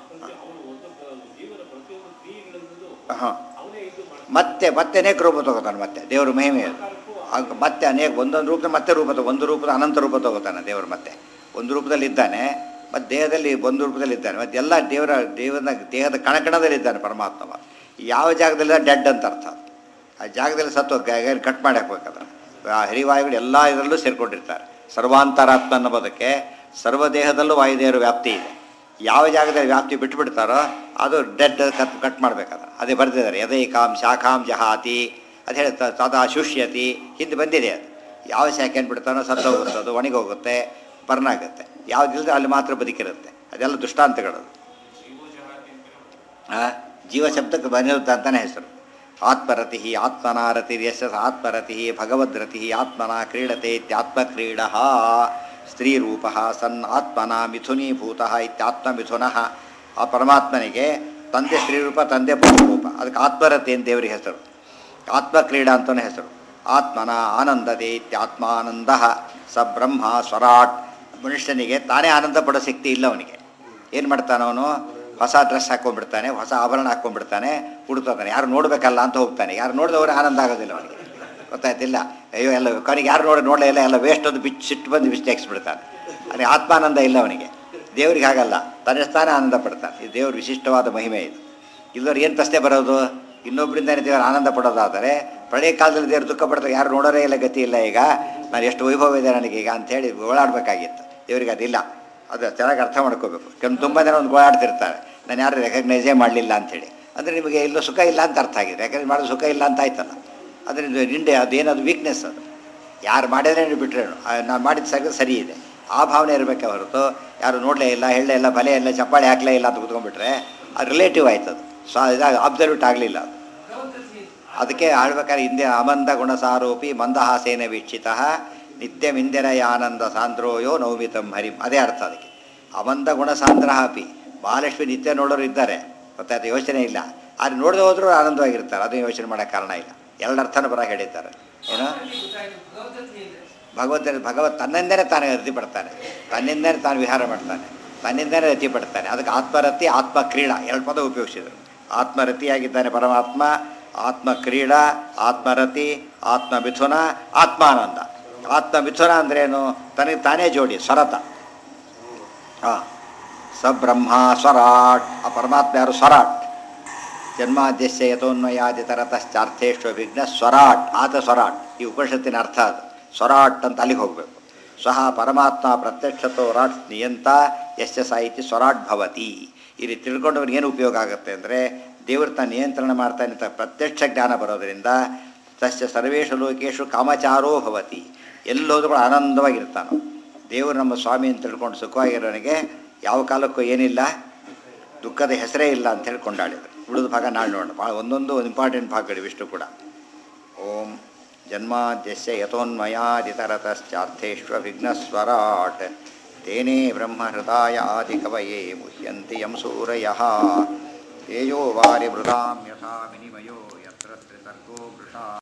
Speaker 1: ಹಾಂ ಮತ್ತೆ ಮತ್ತೆ ಅನೇಕ ರೂಪ ತಗೋತಾನೆ ಮತ್ತೆ ದೇವರು ಮಹಿಮೆ ಅದು ಆಗ ಮತ್ತೆ ಅನೇಕ ಒಂದೊಂದು ರೂಪದ ಮತ್ತೆ ರೂಪ ತಗೋ ಒಂದು ರೂಪದ ಅನಂತ ರೂಪ ತಗೋತಾನೆ ದೇವರು ಮತ್ತೆ ಒಂದು ರೂಪದಲ್ಲಿ ಇದ್ದಾನೆ ಮತ್ತು ದೇಹದಲ್ಲಿ ಒಂದು ರೂಪದಲ್ಲಿ ಇದ್ದಾನೆ ಮತ್ತು ಎಲ್ಲ ದೇವರ ದೇವರ ದೇಹದ ಕಣಕಣದಲ್ಲಿ ಇದ್ದಾನೆ ಪರಮಾತ್ಮ ಯಾವ ಜಾಗದಲ್ಲಿ ಡೆಡ್ ಅಂತ ಅರ್ಥ ಆ ಜಾಗದಲ್ಲಿ ಸತ್ತು ಕಟ್ ಮಾಡಿ ಹಾಕ್ಬೇಕಾದ್ರೆ ಆ ಹರಿವಾಯುಗಳು ಎಲ್ಲ ಇದರಲ್ಲೂ ಸೇರ್ಕೊಂಡಿರ್ತಾರೆ ಸರ್ವಾಂತರಾತ್ಮ ಅನ್ನೋದಕ್ಕೆ ಸರ್ವ ದೇಹದಲ್ಲೂ ವಾಯುದೇವರ ವ್ಯಾಪ್ತಿ ಇದೆ ಯಾವ ಜಾಗದಲ್ಲಿ ವ್ಯಾಪ್ತಿ ಬಿಟ್ಬಿಡ್ತಾರೋ ಅದು ಡೆಡ್ ಕಟ್ ಕಟ್ ಮಾಡ್ಬೇಕಾದ್ರೆ ಅದೇ ಬರ್ತಿದ್ದಾರೆ ಯದೈಕಾಂ ಶಾಖಾಂ ಜಹಾತಿ ಅದು ಹೇಳುತ್ತೆ ಸದಾ ಶುಷ್ಯತಿ ಹಿಂದೆ ಬಂದಿದೆ ಅದು ಯಾವ ಶಾಖೆ ಬಿಡ್ತಾನೋ ಸತ್ತೋಗುತ್ತೆ ಅದು ಒಣಗೋಗುತ್ತೆ ಬರ್ನ್ ಆಗುತ್ತೆ ಯಾವುದಿಲ್ಲದೆ ಅಲ್ಲಿ ಮಾತ್ರ ಬದುಕಿರುತ್ತೆ ಅದೆಲ್ಲ ದುಷ್ಟಾಂತಗಳು ಆ, ಜೀವ ಶಬ್ದಕ್ಕೆ ಬನಿರುದ್ಧ ಅಂತಲೇ ಹೆಸರು ಆತ್ಮರತಿ ಆತ್ಮನಾರತಿ ಯಶ ಆತ್ಮರತಿ ಭಗವದ್ರತಿ ಆತ್ಮನ ಕ್ರೀಡತೆ ಇತ್ಯಾತ್ಮಕ್ರೀಡ ಸ್ತ್ರೀರೂಪ ಸನ್ ಆತ್ಮನ ಮಿಥುನೀಭೂತ ಇತ್ಯಾತ್ಮಮಿಥುನ ಆ ಪರಮಾತ್ಮನಿಗೆ ತಂದೆ ಸ್ತ್ರೀರೂಪ ತಂದೆ ರೂಪ ಅದಕ್ಕೆ ಆತ್ಮರತಿ ಅಂತ ದೇವರಿಗೆ ಹೆಸರು ಆತ್ಮಕ್ರೀಡಾ ಅಂತಲೇ ಹೆಸರು ಆತ್ಮನ ಆನಂದದೆ ಇತ್ಯಾತ್ಮಾನಂದ ಸ ಬ್ರಹ್ಮ ಸ್ವರಾಟ್ ಮನುಷ್ಯನಿಗೆ ತಾನೇ ಆನಂದ ಪಡೋ ಶಕ್ತಿ ಇಲ್ಲ ಅವನಿಗೆ ಏನು ಮಾಡ್ತಾನೆ ಅವನು ಹೊಸ ಡ್ರೆಸ್ ಹಾಕ್ಕೊಂಡ್ಬಿಡ್ತಾನೆ ಹೊಸ ಆಭರಣ ಹಾಕ್ಕೊಂಡ್ಬಿಡ್ತಾನೆ ಹುಡುಕ್ತಾನೆ ಯಾರು ನೋಡಬೇಕಲ್ಲ ಅಂತ ಹೋಗ್ತಾನೆ ಯಾರು ನೋಡಿದವ್ರೆ ಆನಂದ ಆಗೋದಿಲ್ಲ ಅವನಿಗೆ ಗೊತ್ತಾಯ್ತಿಲ್ಲ ಅಯ್ಯೋ ಎಲ್ಲ ಕೊನೆಗೆ ಯಾರು ನೋಡಿ ನೋಡಲೇ ಇಲ್ಲ ಎಲ್ಲ ವೇಸ್ಟ್ ಒಂದು ಬಿಚ್ಚು ಸಿಟ್ಟು ಬಂದು ಬಿಚ್ಚಿ ಹಾಕ್ಸ್ಬಿಡ್ತಾನೆ ಅವನಿಗೆ ಆತ್ಮಾನಂದ ಇಲ್ಲ ಅವನಿಗೆ ದೇವ್ರಿಗೆ ಹಾಗಲ್ಲ ತನ್ನಸ್ತಾನೆ ಆನಂದ ಪಡ್ತಾನೆ ಇದು ದೇವ್ರ ವಿಶಿಷ್ಟವಾದ ಮಹಿಮೆ ಇದು ಇಲ್ಲವ್ರು ಏನು ಪ್ರಶ್ನೆ ಬರೋದು ಇನ್ನೊಬ್ಬರಿಂದ ದೇವರು ಆನಂದ ಪಡೋದಾದರೆ ಪ್ರಳಯ ಕಾಲದಲ್ಲಿ ದೇವರು ದುಃಖ ಪಡ್ತಾರೆ ಯಾರು ನೋಡೋರೇ ಇಲ್ಲ ಗತಿ ಇಲ್ಲ ಈಗ ನಾನು ಎಷ್ಟು ವೈಭವ ಇದೆ ನನಗೆ ಈಗ ಅಂಥೇಳಿ ಓಡಾಡಬೇಕಾಗಿತ್ತು ಇವರಿಗೆ ಅದಿಲ್ಲ ಅದು ಚೆನ್ನಾಗಿ ಅರ್ಥ ಮಾಡ್ಕೋಬೇಕು ಕೆಲವು ತುಂಬ ಜನ ಒಂದು ಓಡಾಡ್ತಿರ್ತಾರೆ ನಾನು ಯಾರು ರೆಕಗ್ನೈಸೇ ಮಾಡಲಿಲ್ಲ ಅಂಥೇಳಿ ಅಂದರೆ ನಿಮಗೆ ಎಲ್ಲೂ ಸುಖ ಇಲ್ಲ ಅಂತ ಅರ್ಥ ಆಗಿದೆ ರೆಕಗ್ನೈಸ್ ಮಾಡೋದು ಸುಖ ಇಲ್ಲ ಅಂತ ಆಯ್ತಲ್ಲ ಅದರಿಂದ ನಿಂಡೆ ಅದೇನದು ವೀಕ್ನೆಸ್ ಅದು ಯಾರು ಮಾಡಿದ್ರೆ ಬಿಟ್ಟರೆ ನಾನು ಮಾಡಿದ ಸರಿ ಸರಿ ಇದೆ ಆ ಭಾವನೆ ಇರಬೇಕೆ ಹೊರತು ಯಾರು ನೋಡಲೇ ಇಲ್ಲ ಹೇಳಲೇ ಇಲ್ಲ ಬಲೆ ಇಲ್ಲ ಚಪ್ಪಾಳೆ ಹಾಕಲೇ ಇಲ್ಲ ಅಂತ ಕುತ್ಕೊಂಡ್ಬಿಟ್ರೆ ಅದು ರಿಲೇಟಿವ್ ಆಯ್ತದು ಸೊ ಇದಾಗ ಅಬ್ಸಲ್ಯೂಟ್ ಆಗಲಿಲ್ಲ ಅದು
Speaker 3: ಭಗವಂತ
Speaker 1: ಅದಕ್ಕೆ ಆಳ್ಬೇಕಾದ್ರೆ ಹಿಂದೆ ಅಮಂದ ಗುಣಸಾರೋಪಿ ಮಂದಹಾಸೇನ ವೀಕ್ಷಿತ ನಿತ್ಯಮಿಂದಿರಯಾನಂದ ಸಾಂದ್ರೋಯೋ ನೌಮಿತಂ ಹರಿಂ ಅದೇ ಅರ್ಥ ಅದಕ್ಕೆ ಅಮಂದ ಗುಣಸಾಂದ್ರ ಅಪಿ ಮಹಾಲಕ್ಷ್ಮಿ ನಿತ್ಯ ನೋಡೋರು ಇದ್ದಾರೆ ಗೊತ್ತಾಯ್ತು ಯೋಚನೆ ಇಲ್ಲ ಆದರೆ ನೋಡದೆ ಹೋದರೂ ಆನಂದವಾಗಿರ್ತಾರೆ ಅದು ಯೋಚನೆ ಮಾಡೋಕ್ಕೆ ಕಾರಣ ಇಲ್ಲ ಎರಡು ಅರ್ಥನೂ ಬರ ಹೇಳಿದ್ದಾರೆ ಏನು
Speaker 3: ಗೊತ್ತಾಯ್ತು ಭಗವಂತ ಇದೆ
Speaker 1: ಭಗವಂತನ ಭಗವತ್ ತನ್ನಿಂದನೇ ತಾನೇ ರತಿ ಪಡ್ತಾನೆ ತನ್ನಿಂದನೇ ತಾನು ವಿಹಾರ ಮಾಡ್ತಾನೆ ತನ್ನಿಂದನೇ ರತಿ ಪಡ್ತಾನೆ ಅದಕ್ಕೆ ಆತ್ಮರತಿ ಆತ್ಮ ಕ್ರೀಡಾ ಎರಡು ಪದ ಉಪಯೋಗಿಸಿದರು ಆತ್ಮರತಿಯಾಗಿದ್ದಾನೆ ಪರಮಾತ್ಮ ಆತ್ಮ ಕ್ರೀಡಾ ಆತ್ಮರತಿ ಆತ್ಮ ಮಿಥುನ ಆತ್ಮಾನಂದ ಆತ್ಮ ಮಿಥುನ ಅಂದ್ರೇನು ತನಗೆ ತಾನೇ ಜೋಡಿ ಸ್ವರತ ಹಾಂ ಸ ಬ್ರಹ್ಮ ಸ್ವರಾಟ್ ಆ ಪರಮಾತ್ಮ ಯಾರು ಸ್ವರಾಟ್ ಜನ್ಮಾದ್ಯಸ್ಯ ಯಥೋನ್ಮಯಾದಿತರತಶ್ಚಾರ್ಥೇಶ್ವ ವಿಘ್ನ ಸ್ವರಾಟ್ ಆತ ಸ್ವರಾಟ್ ಈ ಉಪನಿಷತ್ತಿನ ಅರ್ಥ ಅದು ಸ್ವರಾಟ್ ಅಂತ ಅಲ್ಲಿಗೆ ಹೋಗಬೇಕು ಸಹ ಪರಮಾತ್ಮ ಪ್ರತ್ಯಕ್ಷತೋ ರಾಟ್ ನಿಯಂತ ಯಶ್ಯ ಸಾಹಿತಿ ಸ್ವರಾಟ್ ಭವತಿ ಈ ರೀತಿ ತಿಳ್ಕೊಂಡವ್ರಿಗೆ ಏನು ಉಪಯೋಗ ಆಗುತ್ತೆ ಅಂದರೆ ದೇವರು ತಾನು ನಿಯಂತ್ರಣ ಮಾಡ್ತಾನೆ ಅಂತ ಪ್ರತ್ಯಕ್ಷ ಜ್ಞಾನ ಬರೋದರಿಂದ ತಸ್ಯ ಸರ್ವೇಷು ಲೋಕೇಶು ಕಾಮಚಾರೋ ಭವತಿ ಎಲ್ಲೋದ್ರೂ ಕೂಡ ಆನಂದವಾಗಿರ್ತಾನೋ ದೇವರು ನಮ್ಮ ಸ್ವಾಮಿ ಅಂತ ತಿಳ್ಕೊಂಡು ಸುಖವಾಗಿರೋನಿಗೆ ಯಾವ ಕಾಲಕ್ಕೂ ಏನಿಲ್ಲ ದುಃಖದ ಹೆಸರೇ ಇಲ್ಲ ಅಂತ ಹೇಳಿ ಕೊಂಡಾಡಿದ್ರು ಉಳಿದ ಭಾಗ ನಾಳೆ ನೋಡೋಣ ಭಾಳ ಒಂದೊಂದು ಇಂಪಾರ್ಟೆಂಟ್ ಭಾಗಗಳಿವೆ ಇಷ್ಟು ಕೂಡ ಓಂ ಜನ್ಮಾದ್ಯಸ್ಯ ಯಥೋನ್ಮಯಾದಿತರತಶ್ಚಾರ್ಥೇಶ್ವ ವಿಘ್ನಸ್ವರಾಟ್ ತೇನೇ ಬ್ರಹ್ಮಹೃದಾಯ ಆದಿಕವಯೇ ಮುಹ್ಯಂತಿ ಯಂ ಸೂರಯಃ ತೇಜೋ ವಾರಿ ಮೃದಾಂ ಯಥಾ ವಿನಿಮಯೋ ಯತ್ರ ತ್ರಿಸರ್ಗೋ ವೃಷಾ